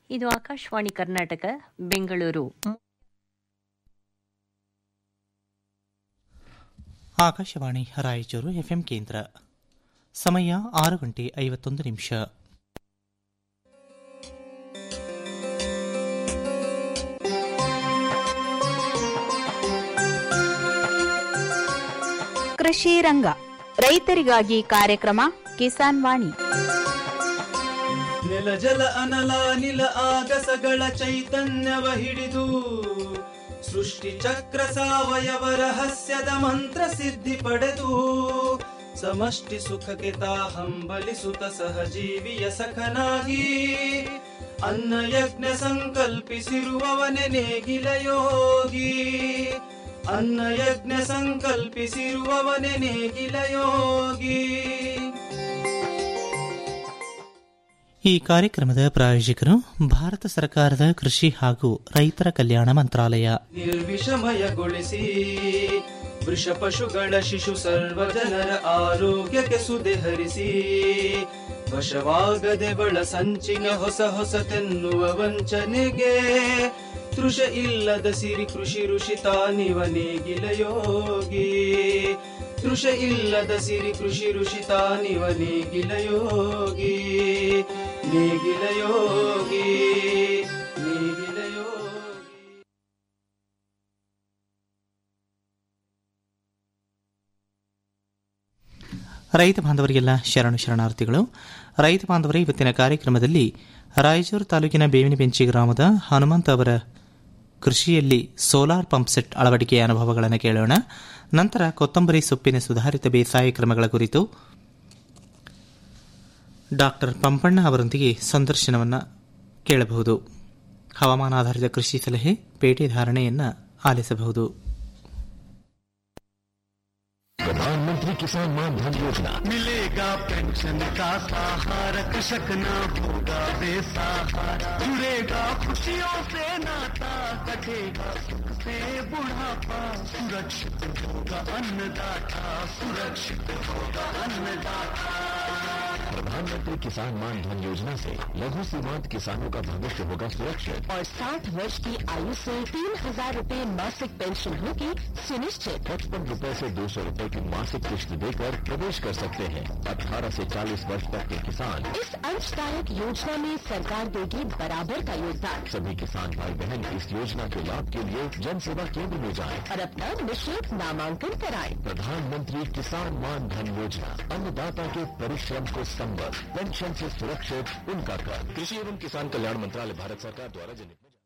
ಇದು ಆಕಾಶವಾಣಿ ಕರ್ನಾಟಕ ಬೆಂಗಳೂರು ಆಕಾಶವಾಣಿ ರಾಯಚೂರು ಎಫ್ಎಂ ಕೇಂದ್ರ ಸಮಯ ಆರು ಗಂಟೆ ಐವತ್ತೊಂದು ನಿಮಿಷ ಕೃಷಿ ರಂಗ ರೈತರಿಗಾಗಿ ಕಾರ್ಯಕ್ರಮ ಕಿಸಾನ್ ವಾಣಿ ನೆಲ ಜಲ ಅನಲ ನಿಲ ಆಗಸಗಳ ಚೈತನ್ಯವ ಹಿಡಿದು ಸೃಷ್ಟಿ ಚಕ್ರ ಸಾವಯವ ರಹಸ್ಯದ ಮಂತ್ರ ಸಿದ್ಧಿ ಪಡೆದು ಸಮಷ್ಟಿ ಸುಖಕ್ಕೆ ತಾ ಹಂಬಲಿಸುತ್ತ ಸಹಜೀವಿಯ ಸಖನಾಗಿ ಅನ್ನ ಯಜ್ಞ ಸಂಕಲ್ಪಿಸಿರುವವನೆ ನೇಗಿಲ ಯೋಗಿ ಅನ್ನ ಯಜ್ಞ ಸಂಕಲ್ಪಿಸಿರುವವನೆ ನೇಗಿಲ ಯೋಗಿ ಈ ಕಾರ್ಯಕ್ರಮದ ಪ್ರಾಯೋಜಕರು ಭಾರತ ಸರ್ಕಾರದ ಕೃಷಿ ಹಾಗೂ ರೈತರ ಕಲ್ಯಾಣ ಮಂತ್ರಾಲಯ ನಿರ್ವಿಷಮಯಗೊಳಿಸಿ ವೃಷ ಪಶುಗಳ ಶಿಶು ಸರ್ವ ಜನರ ಆರೋಗ್ಯಕ್ಕೆ ಸುದೆ ಹರಿಸಿ ವಶವಾಗದೆ ಬಳ ಸಂಚಿನ ಹೊಸ ಹೊಸತೆನ್ನುವ ವಂಚನೆಗೆ ತೃಷ ಇಲ್ಲದ ಸಿರಿ ಕೃಷಿ ಋಷಿ ತಾನಿವ ನೇಗಿಲ ಯೋಗಿ ತೃಷ ಇಲ್ಲದ ಸಿರಿ ಕೃಷಿ ಋಷಿ ತಾನಿವ ನೇಗಿಲ ಯೋಗಿ ನೇಗಿಲ ಯೋಗಿ ನೇಗಿಲ ಯೋಗಿ ರೈತ ಬಾಂಧವರಿಗೆಲ್ಲ ಶರಣು ಶರಣಾರ್ಥಿಗಳು ರೈತ ಬಾಂಧವರೇ ಇವತ್ತಿನ ಕಾರ್ಯಕ್ರಮದಲ್ಲಿ ರಾಯಚೂರು ತಾಲೂಕಿನ ಬೇವಿನ ಬೆಂಚಿ ಗ್ರಾಮದ ಹನುಮಂತ ಅವರ ಕೃಷಿಯಲ್ಲಿ ಸೋಲಾರ್ ಪಂಪ್ ಸೆಟ್ ಅಳವಡಿಕೆಯ ಅನುಭವಗಳನ್ನು ಕೇಳೋಣ ನಂತರ ಕೊತ್ತಂಬರಿ ಸೊಪ್ಪಿನ ಸುಧಾರಿತ ಬೇಸಾಯ ಕ್ರಮಗಳ ಕುರಿತು ಡಾಕ್ಟರ್ ಪಂಪಣ್ಣ ಅವರೊಂದಿಗೆ ಸಂದರ್ಶನವನ್ನು ಕೇಳಬಹುದು ಹವಾಮಾನಾಧಾರಿತ ಕೃಷಿ ಸಲಹೆ ಪೇಟೆ ಧಾರಣೆಯನ್ನು ಆಲಿಸಬಹುದು प्रधानमंत्री किसान मान धन योजना मिलेगा पेंशन का सहारा कृषक न होगा बेसहारा जुड़ेगा खुशियों से नाता कटेगा सुख से बुढ़ापा सुरक्षित होगा अन्नदाता सुरक्षित होगा अन्नदाता प्रधानमंत्री किसान मान धन योजना से लघु सीमांत किसानों का भविष्य होगा सुरक्षित और 60 वर्ष की आयु से तीन हजार रूपए मासिक पेंशन होगी सुनिश्चित पचपन रूपए से दो सौ रूपए की मासिक किश्त देकर प्रवेश कर सकते हैं 18 से 40 वर्ष तक के किसान इस अंशदायक योजना में सरकार देगी बराबर का योगदान सभी किसान भाई बहन इस योजना के लाभ के लिए जन सेवा केंद्र में जाएं। और अपना निःशुल्क नामांकन कराएं। प्रधानमंत्री किसान मान धन योजना अन्नदाता के परिश्रम को संबल पेंशन से सुरक्षित उनका कर कृषि एवं किसान कल्याण मंत्रालय भारत सरकार द्वारा जनहित में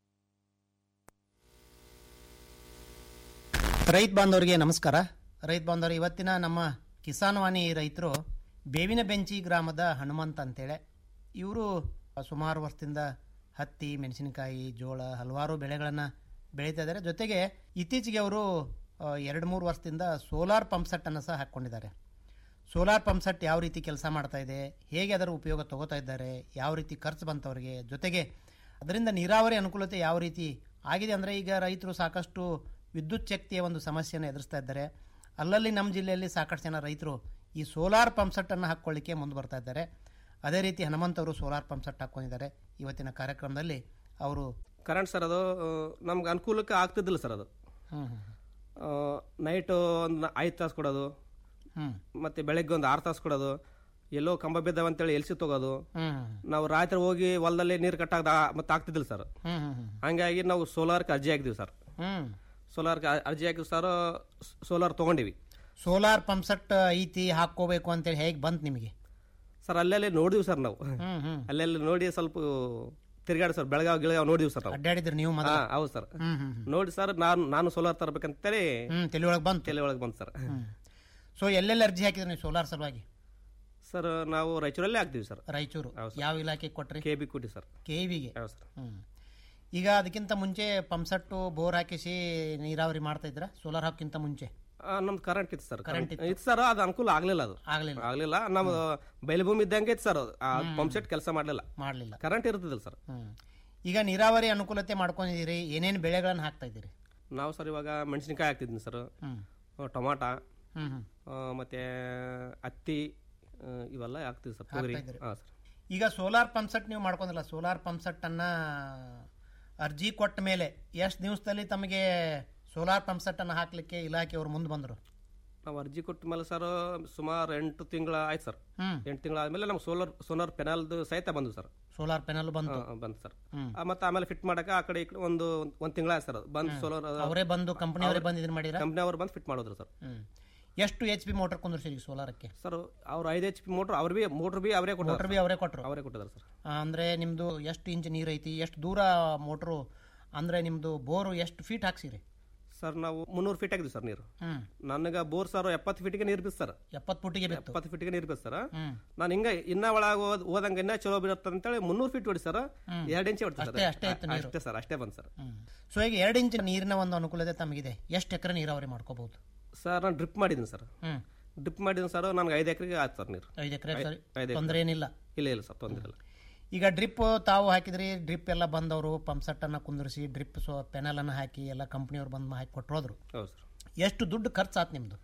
ರೈತ ಬಾಂಧವರಿಗೆ ನಮಸ್ಕಾರ ರೈತ ಬಾಂಧವರು ಇವತ್ತಿನ ನಮ್ಮ ಕಿಸಾನ್ ವಾಣಿ ರೈತರು ಬೇವಿನ ಬೆಂಚಿ ಗ್ರಾಮದ ಹನುಮಂತ ಅಂತೇಳಿ ಇವರು ಸುಮಾರು ವರ್ಷದಿಂದ ಹತ್ತಿ ಮೆಣಸಿನಕಾಯಿ ಜೋಳ ಹಲವಾರು ಬೆಳೆಗಳನ್ನು ಬೆಳೀತಾ ಇದ್ದಾರೆ ಜೊತೆಗೆ ಇತ್ತೀಚೆಗೆ ಅವರು ಎರಡು ಮೂರು ವರ್ಷದಿಂದ ಸೋಲಾರ್ ಪಂಪ್ ಸೆಟ್ಟನ್ನು ಸಹ ಹಾಕ್ಕೊಂಡಿದ್ದಾರೆ ಸೋಲಾರ್ ಪಂಪ್ ಸೆಟ್ ಯಾವ ರೀತಿ ಕೆಲಸ ಮಾಡ್ತಾ ಇದೆ ಹೇಗೆ ಅದರ ಉಪಯೋಗ ತಗೋತಾ ಇದ್ದಾರೆ ಯಾವ ರೀತಿ ಖರ್ಚು ಬಂತವರಿಗೆ ಜೊತೆಗೆ ಅದರಿಂದ ನೀರಾವರಿ ಅನುಕೂಲತೆ ಯಾವ ರೀತಿ ಆಗಿದೆ ಅಂದರೆ ಈಗ ರೈತರು ಸಾಕಷ್ಟು ವಿದ್ಯುತ್ ಶಕ್ತಿಯ ಒಂದು ಸಮಸ್ಯೆಯನ್ನು ಎದುರಿಸ್ತಾ ಇದ್ದಾರೆ ಅಲ್ಲಲ್ಲಿ ನಮ್ಮ ಜಿಲ್ಲೆಯಲ್ಲಿ ಸಾಕಷ್ಟು ಜನ ರೈತರು ಈ ಸೋಲಾರ್ ಪಂಪ್ ಸೆಟ್ಟನ್ನು ಹಾಕ್ಕೊಳ್ಳಿಕ್ಕೆ ಮುಂದೆ ಬರ್ತಾ ಇದ್ದಾರೆ ಅದೇ ರೀತಿ ಹನುಮಂತ್ ಅವರು ಸೋಲಾರ್ ಪಂಪ್ ಸೆಟ್ ಹಾಕ್ಕೊಂಡಿದ್ದಾರೆ ಇವತ್ತಿನ ಕಾರ್ಯಕ್ರಮದಲ್ಲಿ ಅವರು ಕರೆಂಟ್ ಸರ್ ಅದು ನಮ್ಗೆ ಅನುಕೂಲಕ್ಕೆ ಆಗ್ತಿದ್ದಿಲ್ಲ ಸರ್ ಅದು ಹ್ಞೂ ನೈಟು ಒಂದು ಐದು ತಾಸು ಕೊಡೋದು ಹ್ಞೂ ಮತ್ತು ಬೆಳಗ್ಗೆ ಒಂದು ಆರು ತಾಸು ಕೊಡೋದು ಎಲ್ಲೋ ಕಂಬ ಬಿದ್ದಾವ ಅಂತೇಳಿ ಎಲ್ಸಿ ತಗೋದು ಹ್ಞೂ ನಾವು ರಾತ್ರಿ ಹೋಗಿ ಹೊಲದಲ್ಲಿ ನೀರು ಕಟ್ಟಾಗ ಮತ್ತೆ ಆಗ್ತಿದ್ದಿಲ್ಲ ಸರ್ ಹ್ಞೂ ಹ್ಞೂ ಹಂಗಾಗಿ ನಾವು ಸೋಲಾರ್ಗೆ ಅರ್ಜಿ ಹಾಕಿದ್ವಿ ಸರ್ ಹ್ಞೂ ಸೋಲಾರ್ಗೆ ಅರ್ಜಿ ಹಾಕಿದ್ವಿ ಸರ್ ಸೋಲಾರ್ ತೊಗೊಂಡಿವಿ ಸೋಲಾರ್ ಪಂಪ್ ಸೆಟ್ ಐತಿ ಹಾಕ್ಕೋಬೇಕು ಅಂತೇಳಿ ಹೇಗೆ ಬಂತು ನಿಮಗೆ ಸರ್ ಅಲ್ಲೆಲ್ಲಿ ನೋಡಿದ್ವಿ ಸರ್ ನಾವು ಹ್ಞೂ ಹ್ಞೂ ಅಲ್ಲೆಲ್ಲಿ ನೋಡಿ ಸ್ವಲ್ಪ ತಿರ್ಗಾಡಿ ಸರ್ ಬೆಳಗಾವ್ ಗಿಳಗಾವ್ ನೋಡಿದ್ವಿ ಸರ್ ನಾವು ಅಡ್ಡಾಡಿದ್ರಿ ನೀವು ಹಾ ಮೊದಲು ಹೌದು ಸರ್ ಹ್ಮ್ ಹ್ಮ್ ನೋಡಿ ಸರ್ ನಾನು ನಾನು ಸೋಲಾರ್ ತರಬೇಕಂತೇಳಿ ಹ್ಮ್ ತಲೆ ಒಳಗೆ ಬಂತು ತಲೆ ಒಳಗೆ ಬಂತು ಸರ್ ಸೊ ಎಲ್ಲೆಲ್ಲಿ ಅರ್ಜಿ ಹಾಕಿದ್ರಿ ನೀವು ಸೋಲಾರ್ ಸಲುವಾಗಿ ಸರ್ ನಾವು ರಾಯಚೂರಲ್ಲೇ ಆಗ್ತೀವಿ ಸರ್ ರಾಯಚೂರು ಹೌದು ಯಾವ ಇಲಾಖೆ ಕೊಟ್ರಿ ಕೆ ಬಿ ಕೊಟ್ಟಿ ಸರ್ ಕೆ ವಿಗೆ ಹೌದು ಸರ್ ಹ್ಮ್ ಈಗ ಅದಕ್ಕಿಂತ ಮುಂಚೆ ಪಂಪ್ಸೆಟ್ಟು ಬೋರ್ ಹಾಕಿಸಿ ನೀರಾವರಿ ಮಾಡ್ತಾ ಇದ್ರ ಸೋಲಾರ್ ಹಾಕಿಂತ ಮುಂಚೆ ನಮ್ದು ಕರೆಂಟ್ ಇತ್ತು ಸರ್ Current ಇತ್ತು. ಇತ್ತು ಸರ್ ಅದು ಅನುಕೂಲ ಆಗ್ಲಿಲ್ಲ ಅದು ಆಗ್ಲಿಲ್ಲ ಆಗ್ಲಿಲ್ಲ ನಮ್ದು ಬಯಲುಭೂಮಿ ಇದ್ದಂಗೆ ಇತ್ತು ಸರ್ ಅದು ಆ ಪಂಪ್ ಸೆಟ್ ಕೆಲಸ ಮಾಡಲಿಲ್ಲ ಮಾಡ್ಲಿಲ್ಲ ಕರೆಂಟ್ ಇರ್ತದಿಲ್ಲ ಸರ್ ಹ್ಮ್ ಈಗ ನೀರಾವರಿ ಅನುಕೂಲತೆ ಮಾಡ್ಕೊಂಡಿದ್ದೀರಿ ಏನೇನು ಬೆಳೆಗಳನ್ನ ಹಾಕ್ತಾ ಇದ್ದೀರಿ ನಾವು ಸರ್ ಇವಾಗ ಮೆಣಸಿನಕಾಯಿ ಹಾಕ್ತಿದ್ದೀನಿ ಸರ್ ಹ್ಮ್ ಟೊಮಾಟ ಹ್ಮ್ ಹ್ಮ್ ಆ, ಮತ್ತೆ ಹತ್ತಿ ಆ, ಇವೆಲ್ಲ ಹಾಕ್ತೀವಿ ಸರ್ ತೊಗರಿ ಹಾಕ್ತಾ ಇದ್ದೀರಿ. ಹಾಂ ಸರ್ ಈಗ ಸೋಲಾರ್ ಪಂಪ್ ಸೆಟ್ ನೀವು ಮಾಡ್ಕೊಂಡಿಲ್ಲ ಸೋಲಾರ್ ಪಂಪ್ ಸೆಟ್ ಅನ್ನ ಅರ್ಜಿ ಕೊಟ್ಟ ಮೇಲೆ ಎಷ್ಟು ದಿವಸದಲ್ಲಿ ತಮಗೆ ಸೋಲಾರ್ ಪಂಪ್ ಸೆಟ್ ಅನ್ನ ಹಾಕ್ಲಿಕ್ಕೆ ಇಲಾಖೆಯವರು ಮುಂದೆ ಬಂದರು ನಾವು ಅರ್ಜಿ ಕೊಟ್ಟ ಮೇಲೆ ಸರ್ ಸುಮಾರು ಎಂಟು ತಿಂಗಳ ಆಯ್ತು ಸರ್ ಹ್ಮ್. ಎಂಟು ತಿಂಗಳ ಆದ್ಮೇಲೆ ನಮ್ಗೆ ಸೋಲಾರ್ ಸೋಲಾರ್ ಪೆನಲ್ದು ಸಹಿತ ಬಂದು ಸರ್ ಸೋಲಾರ್ ಪೆನಲ್ ಬಂತು ಆ, ಬಂತು ಸರ್ ಹ್ಮ್. ಆ, ಮತ್ತೆ ಆಮೇಲೆ ಫಿಟ್ ಮಾಡಕ್ಕೆ ಆ ಕಡೆ ಈ ಕಡೆ ಒಂದು ಒಂದು ತಿಂಗಳ ಆಯ್ತು ಸರ್ ಬಂದು ಸೋಲಾರ್ ಅವರೇ ಬಂದು ಕಂಪನಿ ಅವರೇ ಬಂದು ಇದನ್ನ ಮಾಡಿರ ಕಂಪ್ನಿ ಅವ್ರು ಬಂದು ಫಿಟ್ ಮಾಡಿದ್ರು ಸರ್ ಹ್ಮ್ ಎಷ್ಟು ಎಚ್ ಪಿ ಮೋಟರ್ ಕುಂದ್ರಿಸಿರಿ ಸೋಲಾರಕ್ಕೆ ಸರ್ ಅವ್ರು ಐದು ಎಚ್ ಪಿ ಮೋಟ್ರ್ ಅವ್ರು ಬಿ ಮೋಟ್ರ್ ಬಿ ಅವರೇ ಮೋಟರ್ ಕೊಟ್ಟರು ಬಿ ಅವರೇ ಕೊಟ್ಟರು ಅವರೇ ಕೊಟ್ಟಿದ್ದಾರೆ ಸರ್ ಅಂದ್ರೆ ನಿಮ್ದು ಎಷ್ಟು ಇಂಚ್ ನೀರ್ ಐತಿ ಎಷ್ಟು ದೂರ ಮೋಟ್ರು ಅಂದ್ರೆ ನಿಮ್ದು ಬೋರು ಎಷ್ಟು ಫೀಟ್ ಹಾಕ್ಸಿರಿ ಸರ್ ನಾವು ಮುನ್ನೂರು ಫೀಟ್ ಆಗಿದ್ವಿ ಸರ್ ನೀರು ಹ್ಮ್ ನನಗೆ ಬೋರ್ ಸರ್ ಎಪ್ಪತ್ತು ಫೀಟ್ಗೆ ನೀರು ಬಿತ್ತು ಸರ್ ಎಪ್ಪತ್ತು ಫುಟಿಗೆ ಬಿತ್ತು ಎಪ್ಪತ್ತು ಫೀಟ್ಗೆ ನೀರು ಬಿತ್ತು ಸರ್ ಹ್ಮ್ ನಾನು ಹಿಂಗ ಇನ್ನ ಒಳಗೆ ಹೋದ್ ಹೋದಂಗೆ ಇನ್ನ ಚಲೋ ಬಿಡುತ್ತೆ ಅಂತೇಳಿ ಮುನ್ನೂರು ಫೀಟ್ ಹೊಡಿ ಸರ್ ಎರಡು ಇಂಚ್ ಹೊಡ್ತಾರೆ ಅಷ್ಟೇ- ಅಷ್ಟೇ ಇತ್ತು ನೀರು. ಅಷ್ಟೇ ಸರ್ ಅಷ್ಟೇ ಬಂದು ಸರ್ ಹ್ಮ್ ಸೊ ಈಗ ಎರಡು ಇಂಚ್ ನೀರಿನ ಒಂದು ಅನುಕೂಲತೆ ತಮಗಿದೆ ಎಷ್ಟು ಎಕರೆ ನೀರಾವರಿ ಮಾಡ್ಕೋಬಹುದು ಸರ್ ನಾನು ಡ್ರಿಪ್ ಮಾಡಿದ್ದೀನಿ ಸರ್ ಹ್ಮ್ ಡ್ರಿಪ್ ಮಾಡಿದ್ದೀನಿ ಸರ್ ನನಗೆ ಐದು ಎಕರೆಗೆ ಆಯ್ತು ಸರ್ ನೀರು ಐದು ಎಕರೆ ಐ- ಸರಿ ಐದು ಎಕರೆ. ತೊಂದರೆ ಏನಿಲ್ಲ ಇಲ್ಲ ಇಲ್ಲ ಸರ್ ತೊಂದರೆ ಇಲ್ಲ ಈಗ ಡ್ರಿಪ್ ತಾವು ಹಾಕಿದ್ರಿ ಡ್ರಿಪ್ ಎಲ್ಲ ಬಂದವರು ಪಂಪ್ ಸೆಟ್ ಅನ್ನ ಕುಂದಿರಿಸಿ ಡ್ರಿಪ್ ಸೊ ಪೆನಲ್ ಅನ್ನ ಹಾಕಿ ಎಲ್ಲ ಕಂಪ್ನಿಯವ್ರು ಬಂದು ಹಾಕಿ ಕೊಟ್ಟರೋದ್ರು ಹೌದು ಸರ್ ಎಷ್ಟು ದುಡ್ಡು ಖರ್ಚು ಆತ್ ನಿಮ್ದು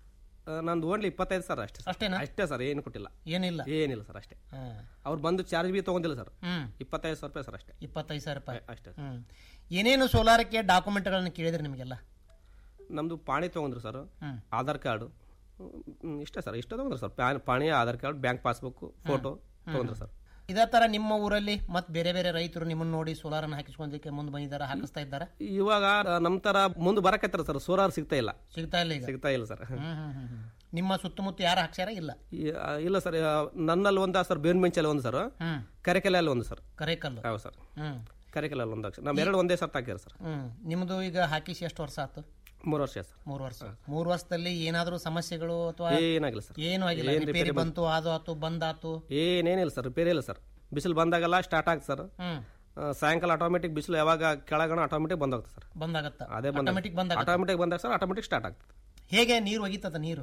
ನಂದು ಓನ್ಲಿ ಇಪ್ಪತ್ತೈದು ಸರ್ ಅಷ್ಟೇ ಸರ್. ಅಷ್ಟೇನಾ? ಅಷ್ಟೇ ಸರ್ ಏನು ಕೊಟ್ಟಿಲ್ಲ ಏನಿಲ್ಲ ಏನಿಲ್ಲ ಸರ್ ಅಷ್ಟೇ ಹಾ. ಅವ್ರು ಬಂದು ಚಾರ್ಜ್ ಬಿ ತಗೊಂಡಿಲ್ಲ ಸರ್ ಹ್ಮ್ ಇಪ್ಪತ್ತೈದು ಸಾವಿರ ರೂಪಾಯಿ ಸರ್ ಅಷ್ಟೇ ಇಪ್ಪತ್ತೈದು ಸಾವಿರ ರೂಪಾಯಿ ಅಷ್ಟೇ ಹ್ಮ್ ಏನೇನು ಸೋಲಾರಕ್ಕೆ ಡಾಕ್ಯುಮೆಂಟ್ಗಳನ್ನ ಕೇಳಿದ್ರಿ ನಿಮಗೆಲ್ಲ ನಮ್ದು ಪಾಣಿ ತಗೊಂಡ್ರು ಸರ್ ಹ್ಮ್ ಆಧಾರ್ ಕಾರ್ಡು ಹ್ಮ್, ಇಷ್ಟೇ ಸರ್ ಇಷ್ಟ ತಗೊಂಡ್ರು ಸರ್ ಪ್ಯಾನ್ ಪಾಣಿ Aadhaar card bank passbook photo ತಗೊಂಡ್ರು ಸರ್ ಇದೇ ತರ ನಿಮ್ಮ ಊರಲ್ಲಿ ಮತ್ತೆ ಬೇರೆ ಬೇರೆ ರೈತರು ನಿಮ್ಮನ್ನ ನೋಡಿ ಸೋಲಾರ್ ಅನ್ನ ಹಾಕಿಸ್ಕೊಂಡಕ್ಕೆ ಮುಂದೆ ಬಂದಿದ್ದಾರ ಹಾಕಿಸ್ತಾ ಇದ್ದಾರ ಇವಾಗ ನಮ್ಮ ತರ ಮುಂದೆ ಬರಕತ್ತಾರ ಸರ್ ಸೋಲಾರ್ ಸಿಗ್ತಾ ಇಲ್ಲ ಸಿಗ್ತಾ ಇಲ್ಲ ಈಗ ಸಿಗ್ತಾ ಇಲ್ಲ ಸರ್ ಹ್ಮ್ ಹ್ಮ್ ಹ್ಮ್ ಹ್ಮ್. ನಿಮ್ಮ ಸುತ್ತಮುತ್ತ ಯಾರು ಹಾಕ್ಸ್ಯಾರ ಇಲ್ಲ ಈ- ಆ, ಇಲ್ಲ ಸರ್ ಆ, ನನ್ನಲ್ಲಿ ಒಂದು ಸರ್ ಬೇವಿನ ಮೆಂಚಲ್ಲಿ ಒಂದು ಸರ್ ಹ್ಮ್ ಕರೆಕೆಲಲ್ಲಿ ಒಂದು ಸರ್ ಕರೇಕಲ್ಲು ಹೌದು ಸರ್ ಹ್ಮ್ ಕರೆಕೆಲಲ್ಲಿ ಒಂದು ಅಕ್ಷರ ನಮ್ಮ ಎರಡು ಒಂದೇ ಸರ್ತ್ ಹಾಕಿದ್ರು ಸರ್ ಹ್ಮ್ ನಿಮ್ದು ಈಗ ಹಾಕಿಸಿ ಎಷ್ಟು ವರ್ಷ ಆಯ್ತು ಮೂರು ವರ್ಷ ಸರ್ ಮೂರು ವರ್ಷ ಮೂರು ವರ್ಷದಲ್ಲಿ ಏನಾದ್ರೂ ಸಮಸ್ಯೆಗಳು ಅಥವಾ ಏನಾಗಿಲ್ಲ ಸರ್ ಏನು ಆಗಿಲ್ಲ ಏನ್ ರಿಪೇರಿ ರಿಪೇರಿ ಬಂತು ಅದು ಆತು ಬಂದಾತು ಏನೇನಿಲ್ಲ ಸರ್ ರಿಪೇರಿ ಇಲ್ಲ ಸರ್ ಬಿಸಿಲು ಬಂದಾಗೆಲ್ಲ ಸ್ಟಾರ್ಟ್ ಆಗ್ತದೆ ಸರ್ ಹ್ಮ್ ಆ, ಸಾಯಂಕಾಲ ಆಟೋಮೆಟಿಕ್ ಬಿಸಿಲು ಯಾವಾಗ ಕೆಳಗಣ ಆಟೋಮೆಟಿಕ್ ಬಂದೋಗ್ತದೆ ಸರ್ ಬಂದಾಗತ್ತ ಅದೇ ಬಂದ ಆಟೋಮೆಟಿಕ್ ಬಂದಾಗ ಆಟೋಮೆಟಿಕ್ ಬಂದಾಗ ಸರ್ ಆಟೋಮೆಟಿಕ್ ಸ್ಟಾರ್ಟ್ ಆಗ್ತದೆ ಹೇಗೆ ನೀರು ಒಗಿತದ ನೀರು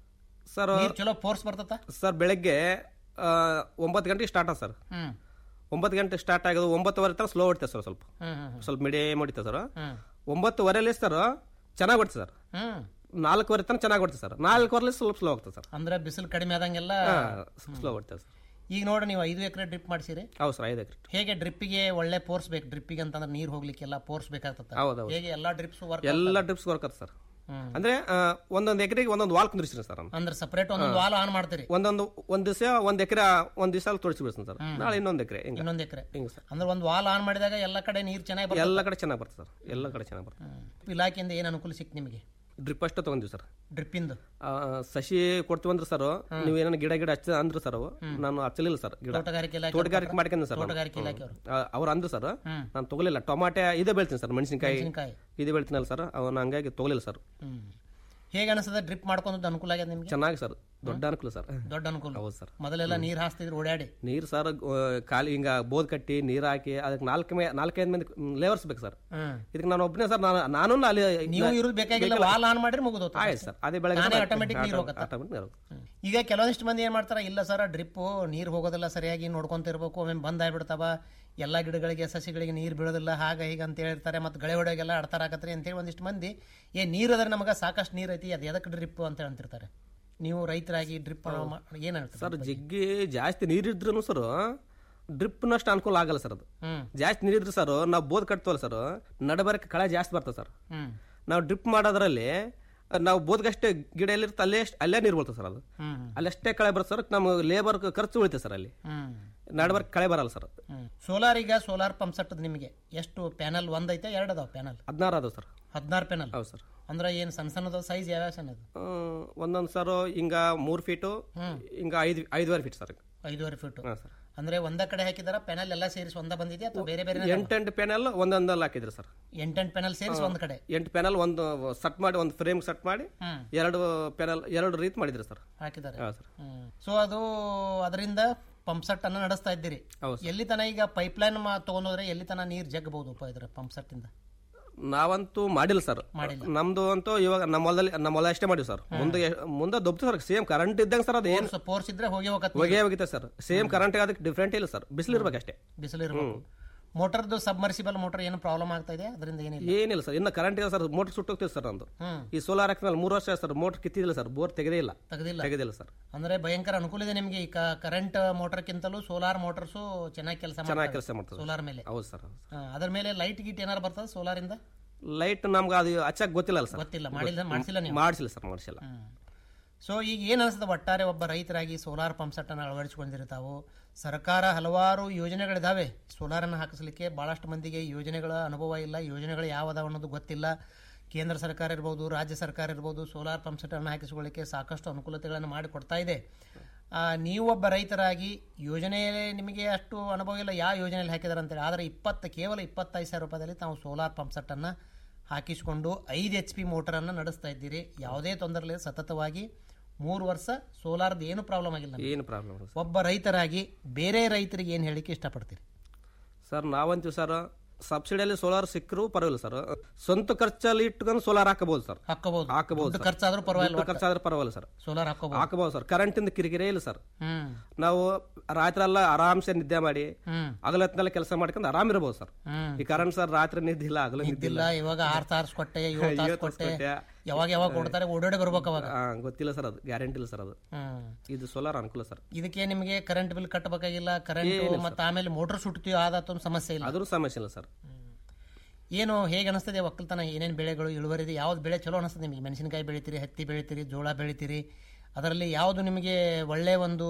ಸರ್ ನೀರು ಚಲೋ ಫೋರ್ಸ್ ಬರ್ತದ ಸರ್ ಬೆಳಗ್ಗೆ ಆ, ಒಂಬತ್ತು ಗಂಟೆಗೆ ಸ್ಟಾರ್ಟ್ ಆಗ ಸರ್ ಹ್ಮ್ ಒಂಬತ್ತು ಗಂಟೆ ಸ್ಟಾರ್ಟ್ ಆಗೋದು ಒಂಬತ್ತುವರೆ ತನಕ ಸ್ಲೋ ಹೊಡಿತದೆ ಸರ್ ಸ್ವಲ್ಪ ಹ್ಮ್ ಹ್ಮ್ ಹ್ಮ್. ಸ್ವಲ್ಪ ಮೀಡಿಯಮ್ ಹೊಡಿತದೆ ಸರ್ ಹ್ಮ್ ಒಂಬತ್ತುವರೆಲಿ ಸರ್ ಚೆನ್ನಾಗಿ ಹೊಡ್ತದೆ ಸರ್ ಹ್ಮ್ ನಾಲ್ಕುವರೆ ತನಕ ಚೆನ್ನಾಗಿ ಹೊಡ್ತದೆ ಸರ್ ನಾಲ್ಕುವರೆಲಿ ಸ್ವಲ್ಪ ಸ್ಲೋ ಆಗ್ತದೆ ಸರ್ ಅಂದ್ರೆ ಬಿಸಿಲು ಕಡಿಮೆ ಆದಂಗೆಲ್ಲ ಸ್ಲೋ ಹೊಡ್ತದೆ ಸರ್ ಈಗ ನೋಡಿ ನೀವು ಐದು ಎಕರೆ ಡ್ರಿಪ್ ಮಾಡಿಸಿರಿ ಹೌದು ಸರ್ ಐದು ಎಕರೆ ಹೇಗೆ ಡ್ರಿಪ್ಪಿಗೆ ಒಳ್ಳೆ ಫೋರ್ಸ್ ಬೇಕು ಡ್ರಿಪ್ಪಿಗೆ ಅಂತಂದ್ರೆ ನೀರು ಹೋಗ್ಲಿಕ್ಕೆಲ್ಲ ಫೋರ್ಸ್ ಬೇಕಾಗ್ತದೆ ಹೌದು, ಹೌದು. ಹೇಗೆ ಎಲ್ಲಾ ಡ್ರಿಪ್ಸ್ ವರ್ಕ್ ಎಲ್ಲ ಡ್ರಿಪ್ಸ್ ವರ್ಕ್ ಸರ್ ಹ್ಮ್. ಅಂದ್ರೆ ಆ, ಒಂದೊಂದು ಎಕರೆಗೆ ಒಂದೊಂದು ವಾಲ್ ಕುಂದಿರ್ತೀನಿ ಸರ್ ನಾನು ಅಂದ್ರೆ ಸಪರೇಟ್ ಒಂದೊಂದು ವಾಲ್ ಆನ್ ಮಾಡ್ತೀರಿ ಒಂದೊಂದು ಒಂದ್ ದಿವಸ ಒಂದ್ ಎಕರೆ ಒಂದ್ ದಿವಸ ತೋರಿಸಿ ಬಿಡ್ತೀನಿ ಸರ್ ನಾಳೆ ಇನ್ನೊಂದ್ ಎಕರೆ ಹಿಂಗ ಇನ್ನೊಂದು ಎಕರೆ ಹಿಂಗ ಸರ್ ಅಂದ್ರೆ ಒಂದು ವಾಲ್ ಆನ್ ಮಾಡಿದಾಗ ಎಲ್ಲ ಕಡೆ ನೀರು ಚೆನ್ನಾಗಿ ಬರ್ತದೆ ಎಲ್ಲ ಕಡೆ ಚೆನ್ನಾಗಿ ಬರ್ತದೆ ಸರ್ ಎಲ್ಲ ಕಡೆ ಚೆನ್ನಾಗಿ ಬರ್ತದೆ ಹ್ಮ್. ಇಲಾಖೆಯಿಂದ ಏನು ಅನುಕೂಲ ಸಿಕ್ತು ನಿಮಗೆ ಡ್ರಿಪ್ ಅಷ್ಟೇ ತಗೊಂಡಿವಿ ಸರ್ ಡ್ರಿಪ್ಪಿಂದು ಆ, ಸಸಿ ಕೊಡ್ತೀವಿ ಅಂದ್ರೆ ಸರ್ ನೀವು ಏನಾನ ಗಿಡ ಗಿಡ ಹಚ್ಚ ಅಂದ್ರು ಸರ್ ಅವು ನಾನು ಹಚ್ಚಲಿಲ್ಲ ಸರ್ ಗಿಡ ತೋಟಗಾರಿಕೆ ಇಲಾಖೆ ತೋಟಗಾರಿಕೆ ಮಾಡ್ಕೊಂಡೆ ಸರ್ ತೋಟಗಾರಿಕೆ ಇಲಾಖೆಯವರು ಅವ್ರು ಅಂದ್ರು ಸರ್ ಹ್ಮ್. ನಾನು ತಗೊಲಿಲ್ಲ ಟೊಮಾಟೆ ಇದೇ ಬೆಳ್ತೀನಿ ಸರ್ ಮೆಣಸಿನಕಾಯಿ ಮೆಣಸಿನಕಾಯಿ ಇದು ಬೆಳ್ತೀನಲ್ಲ ಸರ್ ಅವನು ಹಂಗಾಗಿ ತಗೊಲಿಲ್ಲ ಸರ್ ಹ್ಮ್ ಹೇಗೆ ಅನಿಸ್ತದ ಡ್ರಿಪ್ ಮಾಡ್ಕೊಂಡ್ ಅನುಕೂಲ ಆಗ್ಯದ ನಿಮ್ಗೆ ಚೆನ್ನಾಗಿ ಸರ್ ದೊಡ್ಡ ಅನುಕೂಲ ಸರ್ ದೊಡ್ಡ ಅನುಕೂಲ ಹೌದು ಸರ್ ಮೊದಲೆಲ್ಲ ನೀರ್ ಹಾಸ್ತಿದ್ರು ಓಡಾಡಿ ನೀರು ಸರ್ ಆ, ಖಾಲಿ ಹಿಂಗ ಬೋದ್ ಕಟ್ಟಿ ನೀರ್ ಹಾಕಿ ಅದಕ್ಕೆ ನಾಲ್ಕು ಮೇ ನಾಲ್ಕೈದು ಮಂದಿ ಲೇಬರ್ಸ್ ಬೇಕು ಸರ್ ಹ್ಮ್ ಇದಕ್ಕೆ ನಾನು ಒಬ್ಬನೇ ಸರ್ ನಾನು ನಾನು ಅಲ್ಲಿ ನೀವು ಇರೋದು ಬೇಕಾಗಿಲ್ಲ ವಾಲ್ ಆನ್ ಮಾಡ್ರಿ ಮುಗಿದು ಆಯ್ತು ಸರ್ ಅದೇ ಬೆಳಗ್ಗೆ ತಾನೇ automatic ನೀರ್ ಹೋಗತ್ತೆ. ಆಟೋಮೆಟಿಕ್ ನೀರು ಹೋಗುತ್ತೆ. ಈಗ ಕೆಲವೊಂದಿಷ್ಟು ಮಂದಿ ಏನ್ ಮಾಡ್ತಾರ ಇಲ್ಲ ಸರ್ ಡ್ರಿಪ್ ನೀರ್ ಹೋಗೋದಿಲ್ಲ ಸರಿಯಾಗಿ ನೋಡ್ಕೊಂತ ಇರ್ಬೇಕು ಒಮ್ಮೆ ಬಂದ್ ಆಗ್ಬಿಡ್ತಾವ ಎಲ್ಲಾ ಗಿಡಗಳಿಗೆ ಸಸಿಗಳಿಗೆ ನೀರ್ ಬೀಳೋದಿಲ್ಲ ಹಾಗ ಹೀಗ ಅಂತ ಹೇಳಿರ್ತಾರೆ ಮತ್ತೆ ಗಳೆ ಹೊಡೆಗೆಲ್ಲ ಅಡ್ತಾರ ಆಗತ್ರಿ ಅಂತೇಳಿ ಒಂದಿಷ್ಟು ಮಂದಿ ಏ ನೀರ್ ಅದ್ರ ನಮಗ ಸಾಕಷ್ಟು ನೀರ್ ಐತಿ ಅದ್ ಎದಕ್ ಡ್ರಿಪ್ ಅಂತ ಅಂತಿರ್ತಾರೆ ನೀವು ರೈತರಾಗಿ ಡ್ರಿಪ್ ಏನ್ ಹೇಳ್ತಾರೆ ಸರ್ ಜಗ್ಗಿ ಜಾಸ್ತಿ ನೀರಿದ್ರು ಸರ್ ಡ್ರಿಪ್ನಷ್ಟು ಅನುಕೂಲ ಆಗಲ್ಲ ಸರ್ ಅದು ಹ್ಮ್ ಜಾಸ್ತಿ ನೀರಿದ್ರು ಸರ್ ನಾವು ಬೋದ್ ಕಟ್ತವಲ್ಲ ಸರ್ ನಡಬರಕ್ಕೆ ಕಳೆ ಜಾಸ್ತಿ ಬರ್ತದೆ ಸರ್ ಹ್ಮ್ ನಾವು ಡ್ರಿಪ್ ಮಾಡೋದ್ರಲ್ಲಿ ನಾವು ಬೋದ್ಗಷ್ಟೇ ಗಿಡ ಎಲ್ಲಿರುತ್ತೆ ಅಲ್ಲೇ ಅಲ್ಲೇ ನೀರು ಬರ್ತದೆ ಸರ್ ಅದು ಹ್ಮ್ ಅಲ್ಲಷ್ಟೇ ಕಳೆ ಬರುತ್ತೆ ಸರ್ ನಮ್ಮ ಲೇಬರ್ ಖರ್ಚು ಉಳಿತದೆ ಸರ್ ಅಲ್ಲಿ ಹ್ಮ್ ನಡಬರ್ಕ್ ಕಳೆ ಬರಲ್ಲ ಸರ್ ಹ್ಮ್ ಸೋಲಾರ್ ಈಗ ಸೋಲಾರ್ ಪಂಪ್ ಸೆಟ್ ನಿಮಗೆ ಎಷ್ಟು ಪ್ಯಾನಲ್ ಒಂದ್ ಐತೆ ಎರಡು ಅದಾವ ಪ್ಯಾನಲ್ ಹದಿನಾರು ಅದು ಸರ್ ಹದಿನಾರು ಪ್ಯಾನಲ್ ಹೌದು ಸರ್ ಅಂದ್ರೆ ಏನ್ ಸಣ್ಣ ಸಣ್ಣದ ಸೈಜ್ ಯಾವ್ಯಾವ ಸಣ್ಣದು ಒಂದೊಂದು ಸರ್ ಹಿಂಗ ಮೂರು ಫೀಟು ಹಿಂಗ ಐದು ಐದುವರೆ ಫೀಟ್ ಸರ್ ಐದೂವರೆ ಫೀಟ್ ಹಾಂ ಸರ್ ಅಂದ್ರೆ ಒಂದ ಕಡೆ ಹಾಕಿದಾರ ಪ್ಯಾನಲ್ ಎಲ್ಲ ಸೇರಿಸಿ ಒಂದ ಬಂದಿದೆ ಅಥವಾ ಬೇರೆ ಬೇರೆ ಎಂಟೆಂಟು ಪ್ಯಾನಲ್ ಒಂದೊಂದಲ್ಲಿ ಹಾಕಿದ್ರು ಸರ್ ಎಂಟೆಂಟ್ ಪ್ಯಾನಲ್ ಸೇರಿಸಿ ಒಂದ್ ಕಡೆ ಎಂಟು ಪ್ಯಾನಲ್ ಒಂದು ಸೆಟ್ ಮಾಡಿ ಒಂದು ಫ್ರೇಮ್ ಸೆಟ್ ಮಾಡಿ ಹ್ಮ್ ಎರಡು ಪ್ಯಾನಲ್ ಎರಡು ರೀತಿ ಮಾಡಿದ್ರು ಸರ್ ಹಾಕಿದ್ದಾರೆ ಹಾಂ ಸರ್ ಹ್ಮ್ ಸೊ ಅದು ಅದರಿಂದ ಪಂಪ್ ಸೆಟ್ ಅನ್ನ ನಡೆಸ್ತಾ ಇದ್ದೀರಿ ಹೌದು ಸರ್. ಎಲ್ಲಿ ತನ ಈಗ ಪೈಪ್ ಲೈನ್ ತಗೊಂಡೋದ್ರೆ ಎಲ್ಲಿ ತನ ನೀರ್ ಜಗ್ಬಹುದು ಇದ್ರ ಪಂಪ್ ಸೆಟ್ ಇಂದ ನಾವಂತೂ ಮಾಡಿಲ್ಲ ಸರ್ ಮಾಡಿಲ್ಲ. ನಮ್ದು ಅಂತೂ ಇವಾಗ ನಮ್ಮ ಹೊಲದಲ್ಲಿ ನಮ್ಮ ಹೊಲ ಅಷ್ಟೇ ಮಾಡಿವಿ ಸರ್ ಮುಂದೆ ಮುಂದೆ ದೊಬ್ತು ಸರ್ ಸೇಮ್ ಕರೆಂಟ್ ಇದ್ದಂಗೆ ಸರ್ ಅದು ಏನು ಫೋರ್ಸ್ ಇದ್ರೆ ಹೋಗಿ ಹೋಗತ್ತೆ ಹೊಗೆ ಹೋಗಿತ್ತೆ ಸರ್ ಸೇಮ್ ಕರೆಂಟ್ ಅದಕ್ಕೆ ಡಿಫ್ರೆಂಟ್ ಇಲ್ಲ ಸರ್ ಬಿಸಿಲು ಇರ್ಬೇಕಷ್ಟೇ ಬಿಸಿಲು ಇರ್ಬೇಕು ಮೋಟರ್ದು ಸಬ್ಮರ್ಸಿಬಲ್ ಮೋಟರ್ ಏನು ಪ್ರಾಬ್ಲಮ್ ಆಗ್ತಾ ಇದೆ ಅದರಿಂದ ಏನಿಲ್ಲ ಏನಿಲ್ಲ ಸರ್ ಇನ್ನು ಕರೆಂಟ್ ಇಲ್ಲ ಸರ್ ಮೋಟರ್ ಸುಟ್ಟೋಗ್ತಿದೆ ಸರ್ ನಂದು ಹ್ಮ್. ಈ ಸೋಲಾರ್ ಹಾಕಿದ್ಮೇಲೆ ಮೂರು ವರ್ಷ ಸರ್ ಮೋಟರ್ ಕಿತ್ತಿದಿಲ್ಲ ಸರ್ ಬೋರ್ ತೆಗೆದೇ ಇಲ್ಲ ತೆಗೆದಿಲ್ಲ ತೆಗೆದಿಲ್ಲ ಸರ್ ಅಂದ್ರೆ ಭಯಂಕರ ಅನುಕೂಲ ಇದೆ ನಿಮಗೆ ಈ ಕರೆಂಟ್ ಮೋಟರ್ಕ್ಕಿಂತಲೂ ಸೋಲಾರ್ ಮೋಟರ್ಸು ಚೆನ್ನಾಗಿ ಕೆಲಸ ಚೆನ್ನಾಗಿ ಕೆಲಸ ಮಾಡ್ತದೆ ಸೋಲಾರ್ ಮೇಲೆ ಹೌದು ಸರ್ ಹೌದು ಹಾ, ಅದ್ರ ಮೇಲೆ ಲೈಟ್ ಗೀಟ್ ಏನಾರು ಬರ್ತದೆ ಸೋಲಾರ್ ಇಂದ ಲೈಟ್ ನಮ್ಗೆ ಅದು ಹಚ್ಚಕ್ ಗೊತ್ತಿಲ್ಲ ಸರ್ ಗೊತ್ತಿಲ್ಲ ಮಾಡಿಲ್ಲ ಮಾಡಿಸಿಲ್ಲ ನೀವು ಮಾಡಿಸಿಲ್ಲ ಸರ್ ಮಾಡಿಸಿಲ್ಲ ಸೊ ಈಗ ಏನು ಅನಿಸ್ತದೆ ಒಟ್ಟಾರೆ ಒಬ್ಬ ರೈತರಾಗಿ ಸೋಲಾರ್ ಪಂಪ್ ಸೆಟ್ ಅನ್ನು ಅಳವಡಿಸಿಕೊಂಡಿರ್ತಾವು ಸರ್ಕಾರ ಹಲವಾರು ಯೋಜನೆಗಳಿದಾವೆ ಸೋಲಾರನ್ನು ಹಾಕಿಸ್ಲಿಕ್ಕೆ ಬಹಳಷ್ಟು ಮಂದಿಗೆ ಈ ಯೋಜನೆಗಳ ಅನುಭವ ಇಲ್ಲ ಯೋಜನೆಗಳು ಯಾವದಾವ ಅನ್ನೋದು ಗೊತ್ತಿಲ್ಲ ಕೇಂದ್ರ ಸರ್ಕಾರ ಇರ್ಬೋದು ರಾಜ್ಯ ಸರ್ಕಾರ ಇರ್ಬೋದು ಸೋಲಾರ್ ಪಂಪ್ ಸೆಟ್ ಅನ್ನು ಹಾಕಿಸಿಕೊಳ್ಳಿಕ್ಕೆ ಸಾಕಷ್ಟು ಅನುಕೂಲತೆಗಳನ್ನು ಮಾಡಿಕೊಡ್ತಾ ಇದೆ ಆ, ನೀವು ಒಬ್ಬ ರೈತರಾಗಿ ಯೋಜನೆ ನಿಮಗೆ ಅಷ್ಟು ಅನುಭವ ಇಲ್ಲ ಯಾವ ಯೋಜನೆಯಲ್ಲಿ ಹಾಕಿದಾರೆ ಅಂತೇಳಿ ಆದರೆ ಇಪ್ಪತ್ತು ಕೇವಲ ಇಪ್ಪತ್ತೈದು ಸಾವಿರ ರೂಪಾಯಿದಲ್ಲಿ ತಾವು ಸೋಲಾರ್ ಪಂಪ್ ಸೆಟ್ಟನ್ನು ಹಾಕಿಸಿಕೊಂಡು ಐದು ಎಚ್ ಪಿ ಮೋಟರನ್ನು ನಡೆಸ್ತಾ ಇದ್ದೀರಿ ಯಾವುದೇ ತೊಂದರೆ ಇಲ್ಲ ಸತತವಾಗಿ ಮೂರು ವರ್ಷ ಸೋಲಾರ್ದು ಏನು ಪ್ರಾಬ್ಲಮ್ ಆಗಿಲ್ಲ ನಮ್ಗೆ. ಏನು ಪ್ರಾಬ್ಲಮ್ ಒಬ್ಬ ರೈತರಾಗಿ ಬೇರೆ ರೈತರಿಗೆ ಏನು ಹೇಳಿಕೆ ಇಷ್ಟಪಡ್ತೀರಿ ಸರ್ ನಾವಂತೀವಿ ಸರ್ ಸಬ್ಸಿಡಿಯಲ್ಲಿ ಸೋಲಾರ್ ಸಿಕ್ಕರೂ ಪರವಾಗಿಲ್ಲ ಸರ್ ಸ್ವಂತ ಖರ್ಚಲ್ಲಿ ಇಟ್ಕೊಂಡು ಸೋಲಾರ್ ಹಾಕಬಹುದು ಸರ್ ಹಾಕಬಹುದು ಹಾಕಬಹುದು ದುಡ್ಡು ಖರ್ಚಾದ್ರೂ ಪರವಾಗಿಲ್ಲ ದುಡ್ಡು ಖರ್ಚಾದ್ರೂ ಪರವಾಗಿಲ್ಲ ಸರ್ ಸೋಲಾರ್ ಹಾಕೋಬಹುದು ಹಾಕಬಹುದು ಸರ್ ಕರೆಂಟ್ ಇಂದ ಕಿರಿಕಿರಿ ಇಲ್ಲ ಸರ್ ಹ್ಮ್ ನಾವು ರಾತ್ರಿ ಎಲ್ಲ ಆರಾಮ್ಸೆ ನಿದ್ದೆ ಮಾಡಿ ಹ್ಮ್ ಹಗಲತ್ನೆಲ್ಲ ಕೆಲಸ ಮಾಡ್ಕೊಂಡು ಆರಾಮ್ ಇರಬಹುದು ಸರ್ ಹ್ಮ್ ಈ ಕರೆಂಟ್ ಸರ್ ರಾತ್ರಿ ನಿದ್ದೆ ಇಲ್ಲ ಹಗಲು ನಿದ್ದೆ ಇದ್ದಿಲ್ಲ ಇವಾಗ ಆರ್ ತಾಸು ಕೊಟ್ಟೆ ಏಳು ತಾಸು ಐವತ್ತು ಕೊಟ್ಟೆ ಕೊಟ್ಟೆ. ಯಾವಾಗ ಯಾವಾಗ ಕೊಡ್ತಾರೆ ಓಡಾಡಿ ಬರ್ಬೇಕು ಅವಾಗ ಆ, ಗೊತ್ತಿಲ್ಲ ಸರ್ ಅದು ಗ್ಯಾರಂಟಿ ಇಲ್ಲ ಸರ್ ಅದು ಹ್ಮ್ ಇದು ಸೋಲಾರ್ ಅನುಕೂಲ ಸರ್ ಇದಕ್ಕೆ ನಿಮಗೆ ಕರೆಂಟ್ ಬಿಲ್ ಕಟ್ಟಬೇಕಾಗಿಲ್ಲ ಕರೆಂಟ್ ಮತ್ತೆ ಆಮೇಲೆ ಮೋಟರ್ ಸುಡ್ತೀವಿ ಆದಾತ ಸಮಸ್ಯೆ ಇಲ್ಲ ಅದ್ರ ಸಮಸ್ಯೆ ಇಲ್ಲ ಸರ್ ಏನು ಹೇಗೆ ಅನಿಸ್ತದೆ ಒಕ್ಕಲ್ತನ ಏನೇನು ಬೆಳೆಗಳು ಇಳುವರಿ ಇದೆ ಯಾವ್ದು ಬೆಳೆ ಚಲೋ ಅನಿಸ್ತದೆ ನಿಮಗೆ ಮೆಣಸಿನಕಾಯಿ ಬೆಳಿತೀರಿ ಹತ್ತಿ ಬೆಳಿತೀರಿ ಜೋಳ ಬೆಳಿತೀರಿ ಅದರಲ್ಲಿ ಯಾವುದು ನಿಮಗೆ ಒಳ್ಳೆಯ ಒಂದು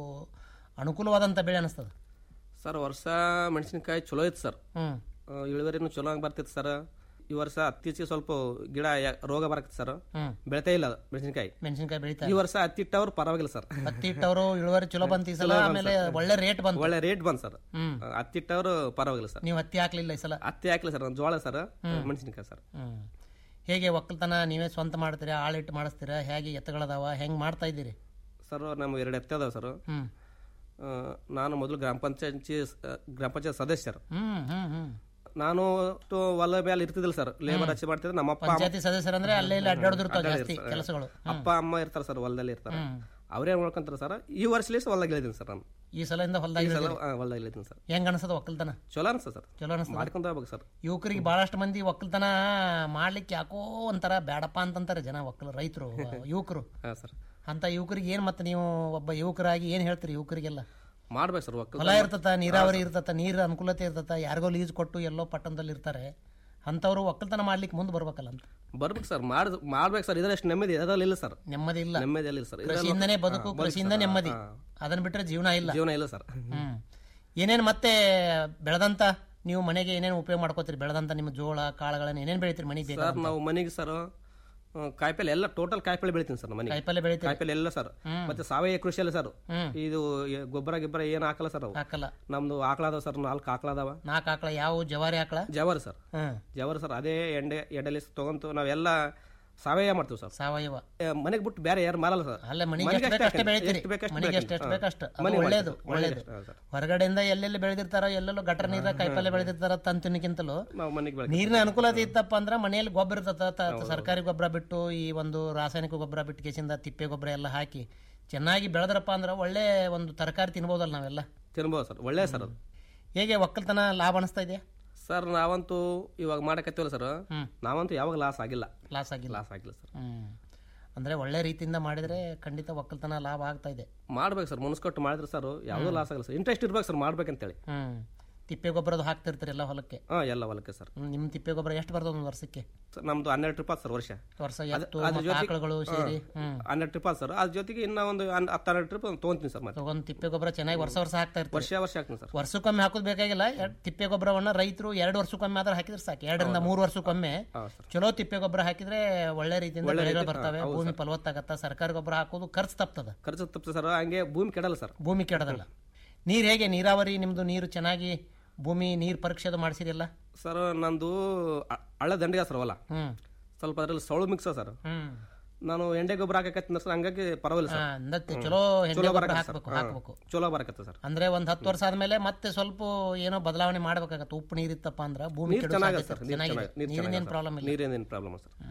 ಅನುಕೂಲವಾದಂಥ ಬೆಳೆ ಅನಿಸ್ತದೆ ಸರ್ ವರ್ಷ ಮೆಣಸಿನಕಾಯಿ ಚಲೋ ಇತ್ತು ಸರ್ ಹ್ಮ್ ಆ, ಇಳುವರಿನೂ ಚಲೋ ಆಗಿ ಬರ್ತಿತ್ತು ಸರ್ ಈ ವರ್ಷ ಅತ್ತೀಚೆಗೆ ಸ್ವಲ್ಪ ಗಿಡ ಯಾ- ರೋಗ ಬರಕತ್ತೆ ಸರ್ ಹ್ಮ್ ಬೆಳಿತಾ ಇಲ್ಲ ಅದು ಮೆಣಸಿನಕಾಯಿ ಮೆಣಸಿನಕಾಯಿ ಬೆಳಿತಾರೆ ಈ ವರ್ಷ ಹತ್ತಿಟ್ಟವ್ರು ಪರವಾಗಿಲ್ಲ ಸರ್ ಹತ್ತಿ ಇಟ್ಟವರು ಇಳುವರಿ ಚಲೋ ಬಂತು ಈ ಸಲ ಆಮೇಲೆ ಒಳ್ಳೆ ರೇಟ್ ಬಂತು ಒಳ್ಳೆ ರೇಟ್ ಬಂದ್ ಸರ್ ಹ್ಮ್ ಹತ್ತಿಟ್ಟವ್ರು ಪರವಾಗಿಲ್ಲ ಸರ್ ನೀವು ಹತ್ತಿ ಹಾಕ್ಲಿಲ್ಲ ಈ ಸಲ ಹತ್ತಿ ಹಾಕಿಲ್ಲ ಸರ್ ಜೋಳ ಸರ್ ಮೆಣಸಿನಕಾಯಿ ಸರ್ ಹ್ಮ್ ಹೇಗೆ ಒಕ್ಕಲ್ತನ ನೀವೇ ಸ್ವಂತ ಮಾಡ್ತೀರಾ ಆಳಿಟ್ಟು ಮಾಡಿಸ್ತೀರಾ ಹೇಗೆ ಎತ್ತುಗಳದಾವ ಹೆಂಗ್ ಮಾಡ್ತಾ ಇದ್ದೀರಿ ಸರ್ ನಮ್ಮ ಎರಡು ಎತ್ತೆ ಅದಾವ ಸರ್ ಹ್ಮ್ ಆ, ನಾನು ಮೊದಲು ಗ್ರಾಮ ಪಂಚಾಯತ್ ಗ್ರಾಮ ಪಂಚಾಯತ್ ಸದಸ್ಯರು ಹ್ಮ್ ಹ್ಮ್ ಹ್ಮ್ ನಾನು ಅಷ್ಟು ಹೊಲ ಮೇಲೆ ಇರ್ತಿದ್ದಿಲ್ಲ ಸರ್ ಲೇಬರ್ ಹಚ್ಚಿ ಮಾಡ್ತಿದ್ರೆ ನಮ್ಮ ಅಪ್ಪ ಪಂಚಾಯತಿ ಸದಸ್ಯರಂದ್ರೆ ಅಲ್ಲೇ ಇಲ್ಲಿ ಅಡ್ಡಾಡ್ದಿರ್ತಾವ ಅಡ್ಡಾಡಿ ಜಾಸ್ತಿ ಇರ್ತಾರೆ. ಕೆಲಸಗಳು ಅಪ್ಪ ಅಮ್ಮ ಇರ್ತಾರೆ ಸರ್ ಹೊಲದಲ್ಲಿ ಇರ್ತಾರೆ ಹ್ಮ್. ಅವರೇ ನೋಡ್ಕೊಂತಾರೆ ಸರ್ ಈ ವರ್ಷಲಿ ಹೊಲದಾಗ ಇಳಿದೀನಿ ಸರ್ ನಾನು ಈ ಸಲದಿಂದ ಹೊಲ್ದಾಗ ಈ ಸಲ ಇಳಿದಿರಿ. ಆ, ಹೊಲದಾಗ ಇಳಿದೀನಿ ಸರ್ ಹೆಂಗ್ ಅನ್ಸದ ಒಕ್ಕಲ್ತನ ಚಲೋ ಅನ್ಸ ಸರ್ ಚಲೋ ಅನಿಸ್ತದ ಮಾಡ್ಕೊಂತ ಹೋಗ್ಬೇಕು ಸರ್ ಯುವಕರಿಗೆ ಬಹಳಷ್ಟು ಮಂದಿ ಒಕ್ಕಲ್ತನ ಮಾಡ್ಲಿಕ್ಕೆ ಯಾಕೋ ಒಂಥರ ಬೇಡಪ್ಪ ಅಂತಂತಾರೆ ಜನ ಒಕ್ಕಲು ರೈತರು ಯುವಕರು ಹಾಂ ಸರ್ ಅಂತ ಯುವಕರಿಗೆ ಏನ್ ಮತ್ತೆ ನೀವು ಒಬ್ಬ ಯುವಕರಾಗಿ ಏನ್ ಹೇಳ್ತೀರಿ ಯುವಕರಿಗೆಲ್ಲ ಮಾಡ್ಬೇಕು ಸರ್ ಒಕ್ಕಲ್ ಹೊಲ ಇರ್ತತ ನೀರಾವರಿ ಇರ್ತತ ನೀರ್ ಅನುಕೂಲತೆ ಇರ್ತತ ಯಾರಿಗೋ ಲೀಸ್ ಕೊಟ್ಟು ಎಲ್ಲೋ ಪಟ್ಟಣದಲ್ಲಿ ಇರ್ತಾರೆ ಅಂತವ್ರು ಒಕ್ಕಲ್ತನ ಮಾಡ್ಲಿಕ್ಕೆ ಮುಂದೆ ಬರ್ಬೇಕಲ್ಲ ಅಂತ ಬರ್ಬೇಕು ಸರ್ ಮಾಡ್ ಮಾಡ್ಬೇಕು ಸರ್ ಇದ್ರಷ್ಟು ನೆಮ್ಮದಿ ಅದರಲ್ಲಿ ಇಲ್ಲ ಸರ್ ನೆಮ್ಮದಿ ಇಲ್ಲ ನೆಮ್ಮದಿ ಇಲ್ಲ ಸರ್ ಕೃಷಿಯಿಂದನೇ ಬದುಕು ಕೃಷಿಯಿಂದ ನೆಮ್ಮದಿ ಅದನ್ನ ಬಿಟ್ರೆ ಜೀವನ ಇಲ್ಲ ಜೀವನ ಇಲ್ಲ ಸರ್ ಹ್ಮ್ ಏನೇನ್ ಮತ್ತೆ ಬೆಳೆದಂತ ನೀವು ಮನೆಗೆ ಏನೇನು ಉಪಯೋಗ ಮಾಡ್ಕೋತೀರಿ ಬೆಳೆದಂತ ನಿಮ್ಮ ಜೋಳ ಕಾಳುಗಳನ್ನ ಏನೇನ್ ಬೆಳಿತೀರಿ ಮನೆಗೆ ಬೇಕಾ ಸರ್ ನಾವು ಮನೆಗೆ ಸರ್ ಕಾಯಿಪಲ್ಲೆ ಎಲ್ಲ ಟೋಟಲ್ ಕಾಯಿಪಲ್ಲೆ ಬೆಳಿತೀನಿ ಸರ್ ಮನೆಗೆ ಕಾಯಿಪಲ್ಲೆ ಬೆಳಿತೀರಿ ಕಾಯಿಪಲ್ಲೆ ಎಲ್ಲ ಸರ್ ಮತ್ತೆ ಸಾವಯವ ಕೃಷಿ ಅಲ್ಲ ಸರ್ ಹ್ಮ್. ಇದು ಎ- ಗೊಬ್ಬರ ಗಿಬ್ಬರ ಏನು ಹಾಕಲ್ಲ ಸರ್ ಅವು ಹಾಕಲ್ಲ ನಮ್ದು ಆಕಳಾದವ ಸರ್ ನಾಲ್ಕು ಆಕಳಾದವ ನಾಲ್ಕು ಆಕಳ ಯಾವ ಜವಾರಿ ಆಕಳ ಜವರ್ ಸರ್ ಹ್ಮ್ ಜವರ್ ಸರ್ ಅದೇ ಎಂಡೆ ಎಡೆಲಿ ತಗೊಂತು ನಾವೆಲ್ಲ ಸಾವಯವ ಮಾಡ್ತೀವಿ ಸರ್ ಸಾವಯವ ಮನೆಗೆ ಬಿಟ್ಟು ಬೇರೆ ಯಾರು ಮಾರಲ್ಲ ಸರ್ ಅಲ್ಲ ಮನೆಗೆ ಮನೆಗೆ ಎಷ್ಟು ಅಷ್ಟೇ ಬೇಕಷ್ಟೇ ಬೆಳಿತೀರಿ ಎಷ್ಟು ಬೇಕಷ್ಟು ಮನೆಗೆ ಬೆಳಿತೀನಿ. ಎಷ್ಟು ಹಾ. ಬೇಕಷ್ಟು ಅದು ಮನೆಗೆ ಒಳ್ಳೇದು ಮಾಡ್ತೀವಿ. ಒಳ್ಳೇದು ಮನೆಗೆ ಅಷ್ಟೇ, ಹಾ, ಹೊರಗಡೆಯಿಂದ ಎಲ್ಲೆಲ್ಲಿ ಬೆಳೆದಿರ್ತಾರೋ ಎಲ್ಲೆಲ್ಲೋ ಗಟರ ನೀರ ಕಾಯಿಪಲ್ಲೆ ಬೆಳೆದಿರ್ತಾರ ತಂತಿನಕ್ಕಿಂತಲೂ ನಾವು ಮನೆಗೆ ಬೆಳೆ ನೀರಿನ ಅನುಕೂಲತೆ ಇತ್ತಪ್ಪ ಅಂದ್ರೆ ಮನೆಯಲ್ಲಿ ಗೊಬ್ಬರ ಇರ್ತದ ತ- ಸರ್ಕಾರಿ ಗೊಬ್ಬರ ಬಿಟ್ಟು ಈ ಒಂದು ರಾಸಾಯನಿಕ ಗೊಬ್ಬರ ಬಿಟ್ಟು ಕೇಸಿಂದ ತಿಪ್ಪೆ ಗೊಬ್ಬರ ಎಲ್ಲ ಹಾಕಿ ಚೆನ್ನಾಗಿ ಬೆಳೆದ್ರಪ್ಪ ಅಂದ್ರೆ ಒಳ್ಳೆ ಒಂದು ತರಕಾರಿ ತಿನ್ಬೋದಲ್ಲ ನಾವೆಲ್ಲ ತಿನ್ಬೋದು ಸರ್ ಒಳ್ಳೆ ಸರ್ ಅದು ಹೇಗೆ ಒಕ್ಕಲ್ತನ ಲಾಭ ಅನಿಸ್ತಾ ಇದೆಯಾ ಸರ್ ನಾವಂತೂ ಇವಾಗ ಮಾಡಕತ್ತೀವಲ್ಲ ಸರ್ ಹ್ಮ್. ನಾವಂತೂ ಯಾವಾಗ ಲಾಸ್ ಆಗಿಲ್ಲ ಲಾಸ್ ಆಗಿಲ್ಲ ಲಾಸ್ ಆಗಿಲ್ಲ ಸರ್ ಹ್ಮ್ ಅಂದ್ರೆ ಒಳ್ಳೆ ರೀತಿಯಿಂದ ಮಾಡಿದ್ರೆ ಖಂಡಿತ ಒಕ್ಕಲ್ತನ ಲಾಭ ಆಗ್ತಾ ಇದೆ ಮಾಡ್ಬೇಕು ಸರ್ ಮುನ್ಸ್ಕೊಟ್ಟು ಮಾಡಿದ್ರೆ ಸರ್ ಯಾವುದೂ ಲಾಸ್ ಆಗಲ್ಲ ಸರ್ ಇಂಟ್ರೆಸ್ಟ್ ಇರ್ಬೇಕು ಸರ್ ಮಾಡ್ಬೇಕಂತೇಳಿ ಹ್ಮ್ ತಿಪ್ಪೆ ಗೊಬ್ಬರದು ಹಾಕ್ತಿರ್ತೀರಿ ಎಲ್ಲ ಹೊಲಕ್ಕೆ ಹಾಂ ಎಲ್ಲ ಹೊಲಕ್ಕೆ ಸರ್ ಹ್ಮ್, ನಿಮ್ ತಿಪ್ಪೆ ಗೊಬ್ಬರ ಎಷ್ಟು ಬರ್ತದೆ ಒಂದು ವರ್ಷಕ್ಕೆ ಸರ್, ನಮ್ದು ಹನ್ನೆರಡು ಟ್ರಿಪ್ ಸರ್ ವರ್ಷ ವರ್ಷ ಅದ್- ಎತ್ತು ಅದ್ರ ಮತ್ತೆ ಜೊತೆ- ಆಕಳುಗಳು ಹಾ, ಸೇರಿ ಹ್ಮ್ ಹನ್ನೆರಡು ಟ್ರಿಪ್ ಸರ್ ಅದ್ರ ಜೊತೆಗೆ ಇನ್ನ ಒಂದು ಹನ್- ಹತ್ತು ಹನ್ನೆರಡು ಟ್ರಿಪ್ ತೊಗೊಂತೀನಿ ಸರ್ ಮತ್ತೆ ತಗೊಂಡ್ ತಿಪ್ಪೆ ಗೊಬ್ಬರ ಚೆನ್ನಾಗಿ ವರ್ಷ ವರ್ಷ ಹಾಕ್ತಾ ಇರ್ತೀರಿ ವರ್ಷ ವರ್ಷ ಹಾಕ್ತೀನಿ ಸರ್ ವರ್ಷಕ್ಕೊಮ್ಮೆ ಹಾಕೋದು ಬೇಕಾಗಿಲ್ಲ ಎರ್ಡ್ ತಿಪ್ಪೆ ಗೊಬ್ಬರವನ್ನ ರೈತರು ಎರಡು ವರ್ಷಕ್ಕೊಮ್ಮೆ ಆದ್ರೆ ಹಾಕಿದ್ರೆ ಸಾಕು ಎರಡರಿಂದ ಮೂರು ವರ್ಷಕ್ಕೊಮ್ಮೆ ಹೌದು ಸರ್ ಚಲೋ ತಿಪ್ಪೆ ಗೊಬ್ಬರ ಹಾಕಿದ್ರೆ ಒಳ್ಳೆ ರೀತಿಯಿಂದ ಒಳ್ಳೆ ಬೆಳೆಗಳು ರೀತಿ- ಬರ್ತವೆ ಹಾ, ಹೌದು ಭೂಮಿ ಫಲವತ್ತಾಗತ್ತ ಸರ್ಕಾರಿ ಗೊಬ್ಬರ ಹಾಕೋದು ಖರ್ಚು ತಪ್ತದ ಖರ್ಚು ತಪ್ಪ ಸರ್ ಹಂಗೆ ಭೂಮಿ ಕೆಡಲ್ಲ ಸರ್ ಭೂಮಿ ಕೆಡದಲ್ಲ ನೀರ್ ಹೇಗೆ ನೀರಾವರಿ ನಿಮ್ದು ನೀರು ಚೆನ್ನಾಗಿ ಭೂಮಿ ನೀರ್ ಪರೀಕ್ಷೆ ಅದು ಮಾಡ್ಸಿರಿಲ್ಲ ಸರ್ ನಂದು ಅ- ಹಳ್ಳ ದಂಡಿಗೆ ಸರ್ ಹೊಲ ಹ್ಮ್ ಸ್ವಲ್ಪ ಅದ್ರಲ್ಲಿ ಸೌಳು ಮಿಕ್ಸ ಸರ್ ಹ್ಮ್ ನಾನು ಎಂಡೆ ಗೊಬ್ಬರ ಹಾಕಕತ್ತೀನಿ ಸರ್ ಹಂಗಾಗಿ ಪರವಾಗಿಲ್ಲ ಹಾ, ಸರ್ ಅಂದತ್ತೆ ಚಲೋ ಹೆಂಡೆ ಚಲೋ ಗೊಬ್ಬರ ಬರಕತ್ತೆ ಸರ್ ಹಾಕ್ಬೇಕು ಹಾ, ಹಾಕ್ಬೇಕು ಚಲೋ ಬರಕತ್ತೆ ಸರ್ ಅಂದ್ರೆ ಒಂದ್ ಹತ್ತು ವರ್ಷ ಆದ್ಮೇಲೆ ಮತ್ತೆ ಸ್ವಲ್ಪ ಏನೋ ಬದಲಾವಣೆ ಮಾಡ್ಬೇಕಾಗತ್ತೆ ಉಪ್ಪು ನೀರಿತ್ತಪ್ಪ ಅಂದ್ರ ಭೂಮಿ ನೀರು ಕೆಡೋ ಚೆನ್ನಾಗಿದೆ ಸಾಧ್ಯತೆ ಸರ್ ನೀರು ಚೆನ್ನಾಗಿದೆ ಚೆನ್ನಾಗಿದೆ ನೀರು ನೀರಿನೇನು ಚೆನ್ನಾಗಿದೆ ಪ್ರಾಬ್ಲಮ್ ಇಲ್ಲ ನೀರೇನೇನು ಪ್ರಾಬ್ಲಮ್ ಸರ್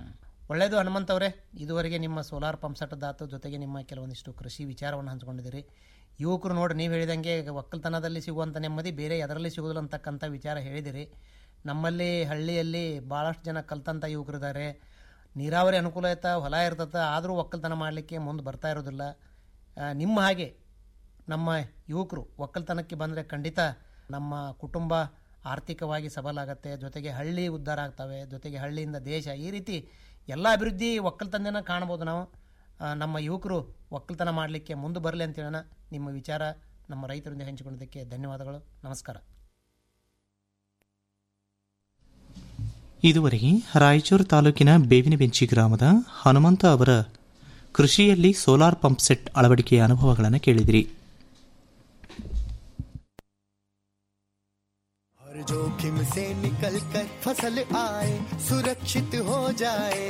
ಒಳ್ಳೆಯದು ಹನುಮಂತ್ ಅವರೇ ಇದುವರೆಗೆ ನಿಮ್ಮ ಸೋಲಾರ್ ಪಂಪ್ ಸೆಟ್ದಾತು ಜೊತೆಗೆ ನಿಮ್ಮ ಕೆಲವೊಂದಿಷ್ಟು ಕೃಷಿ ವಿಚಾರವನ್ನು ಹಂಚ್ಕೊಂಡಿದ್ದೀರಿ ಯುವಕರು ನೋಡಿ ನೀವು ಹೇಳಿದಂಗೆ ಒಕ್ಕಲ್ತನದಲ್ಲಿ ಸಿಗುವಂಥ ನೆಮ್ಮದಿ ಬೇರೆ ಅದರಲ್ಲಿ ಸಿಗೋದಿಲ್ಲ ಅಂತಕ್ಕಂಥ ವಿಚಾರ ಹೇಳಿದಿರಿ ನಮ್ಮಲ್ಲಿ ಹಳ್ಳಿಯಲ್ಲಿ ಭಾಳಷ್ಟು ಜನ ಕಲ್ತಂಥ ಯುವಕರಿದ್ದಾರೆ ನೀರಾವರಿ ಅನುಕೂಲ ಐತ ಹೊಲ ಇರ್ತದ ಆದರೂ ಒಕ್ಕಲ್ತನ ಮಾಡಲಿಕ್ಕೆ ಮುಂದೆ ಬರ್ತಾ ಇರೋದಿಲ್ಲ ಆ, ನಿಮ್ಮ ಹಾಗೆ ನಮ್ಮ ಯುವಕರು ಒಕ್ಕಲ್ತನಕ್ಕೆ ಬಂದರೆ ಖಂಡಿತ ನಮ್ಮ ಕುಟುಂಬ ಆರ್ಥಿಕವಾಗಿ ಸಬಲಾಗತ್ತೆ ಜೊತೆಗೆ ಹಳ್ಳಿ ಉದ್ಧಾರ ಆಗ್ತವೆ ಜೊತೆಗೆ ಹಳ್ಳಿಯಿಂದ ದೇಶ ಈ ರೀತಿ ಎಲ್ಲ ಅಭಿವೃದ್ಧಿ ಒಕ್ಕಲ್ತನದಿಂದ ಕಾಣ್ಬೋದು ನಾವು ಆ, ನಮ್ಮ ಯುವಕರು ಒಕ್ಕಲ್ತನ ಮಾಡಲಿಕ್ಕೆ ಮುಂದೆ ಬರಲಿ ಅಂತ ಹೇಳೋಣ ನಿಮ್ಮ ವಿಚಾರ ನಮ್ಮ ರೈತರೊಂದಿಗೆ ಹಂಚಿಕೊಂಡಿದ್ದಕ್ಕೆ ಧನ್ಯವಾದಗಳು ನಮಸ್ಕಾರ ಇದುವರೆಗೆ ರಾಯಚೂರು ತಾಲೂಕಿನ ಬೇವಿನ ಬೆಂಚಿ ಗ್ರಾಮದ ಹನುಮಂತ ಅವರ ಕೃಷಿಯಲ್ಲಿ ಸೋಲಾರ್ ಪಂಪ್ ಸೆಟ್ ಅಳವಡಿಕೆಯ ಅನುಭವಗಳನ್ನು ಕೇಳಿದಿರಿ हर जोखिम से निकल कर फसल आए सुरक्षित हो जाए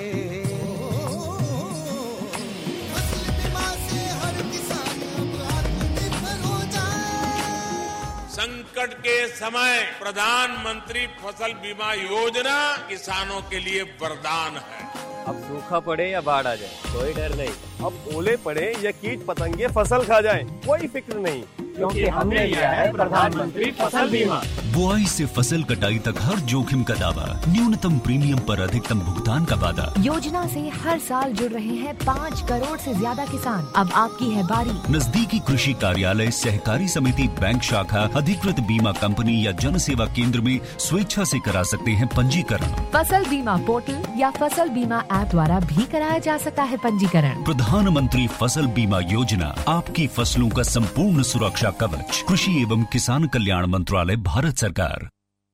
फसल बीमा से हर किसान अब आत्मनिर्भर हो जाए संकट के समय प्रधानमंत्री फसल बीमा योजना किसानों के लिए वरदान है अब सूखा पड़े या बाढ़ आ जाए कोई डर नहीं अब ओले पड़े या कीट पतंगे फसल खा जाए कोई फिक्र नहीं क्योंकि हमने लिया है प्रधानमंत्री फसल बीमा बुआई से फसल कटाई तक हर जोखिम का दावा न्यूनतम प्रीमियम पर अधिकतम भुगतान का वादा योजना से हर साल जुड़ रहे हैं पाँच करोड़ से ज्यादा किसान अब आपकी है बारी नजदीकी कृषि कार्यालय सहकारी समिति बैंक शाखा अधिकृत बीमा कंपनी या जन सेवा केंद्र में स्वेच्छा से करा सकते हैं पंजीकरण फसल बीमा पोर्टल या फसल बीमा ऐप द्वारा भी कराया जा सकता है पंजीकरण प्रधानमंत्री फसल बीमा योजना आपकी फसलों का संपूर्ण सुरक्षा कवच कृषि एवं किसान कल्याण मंत्रालय भारत सरकार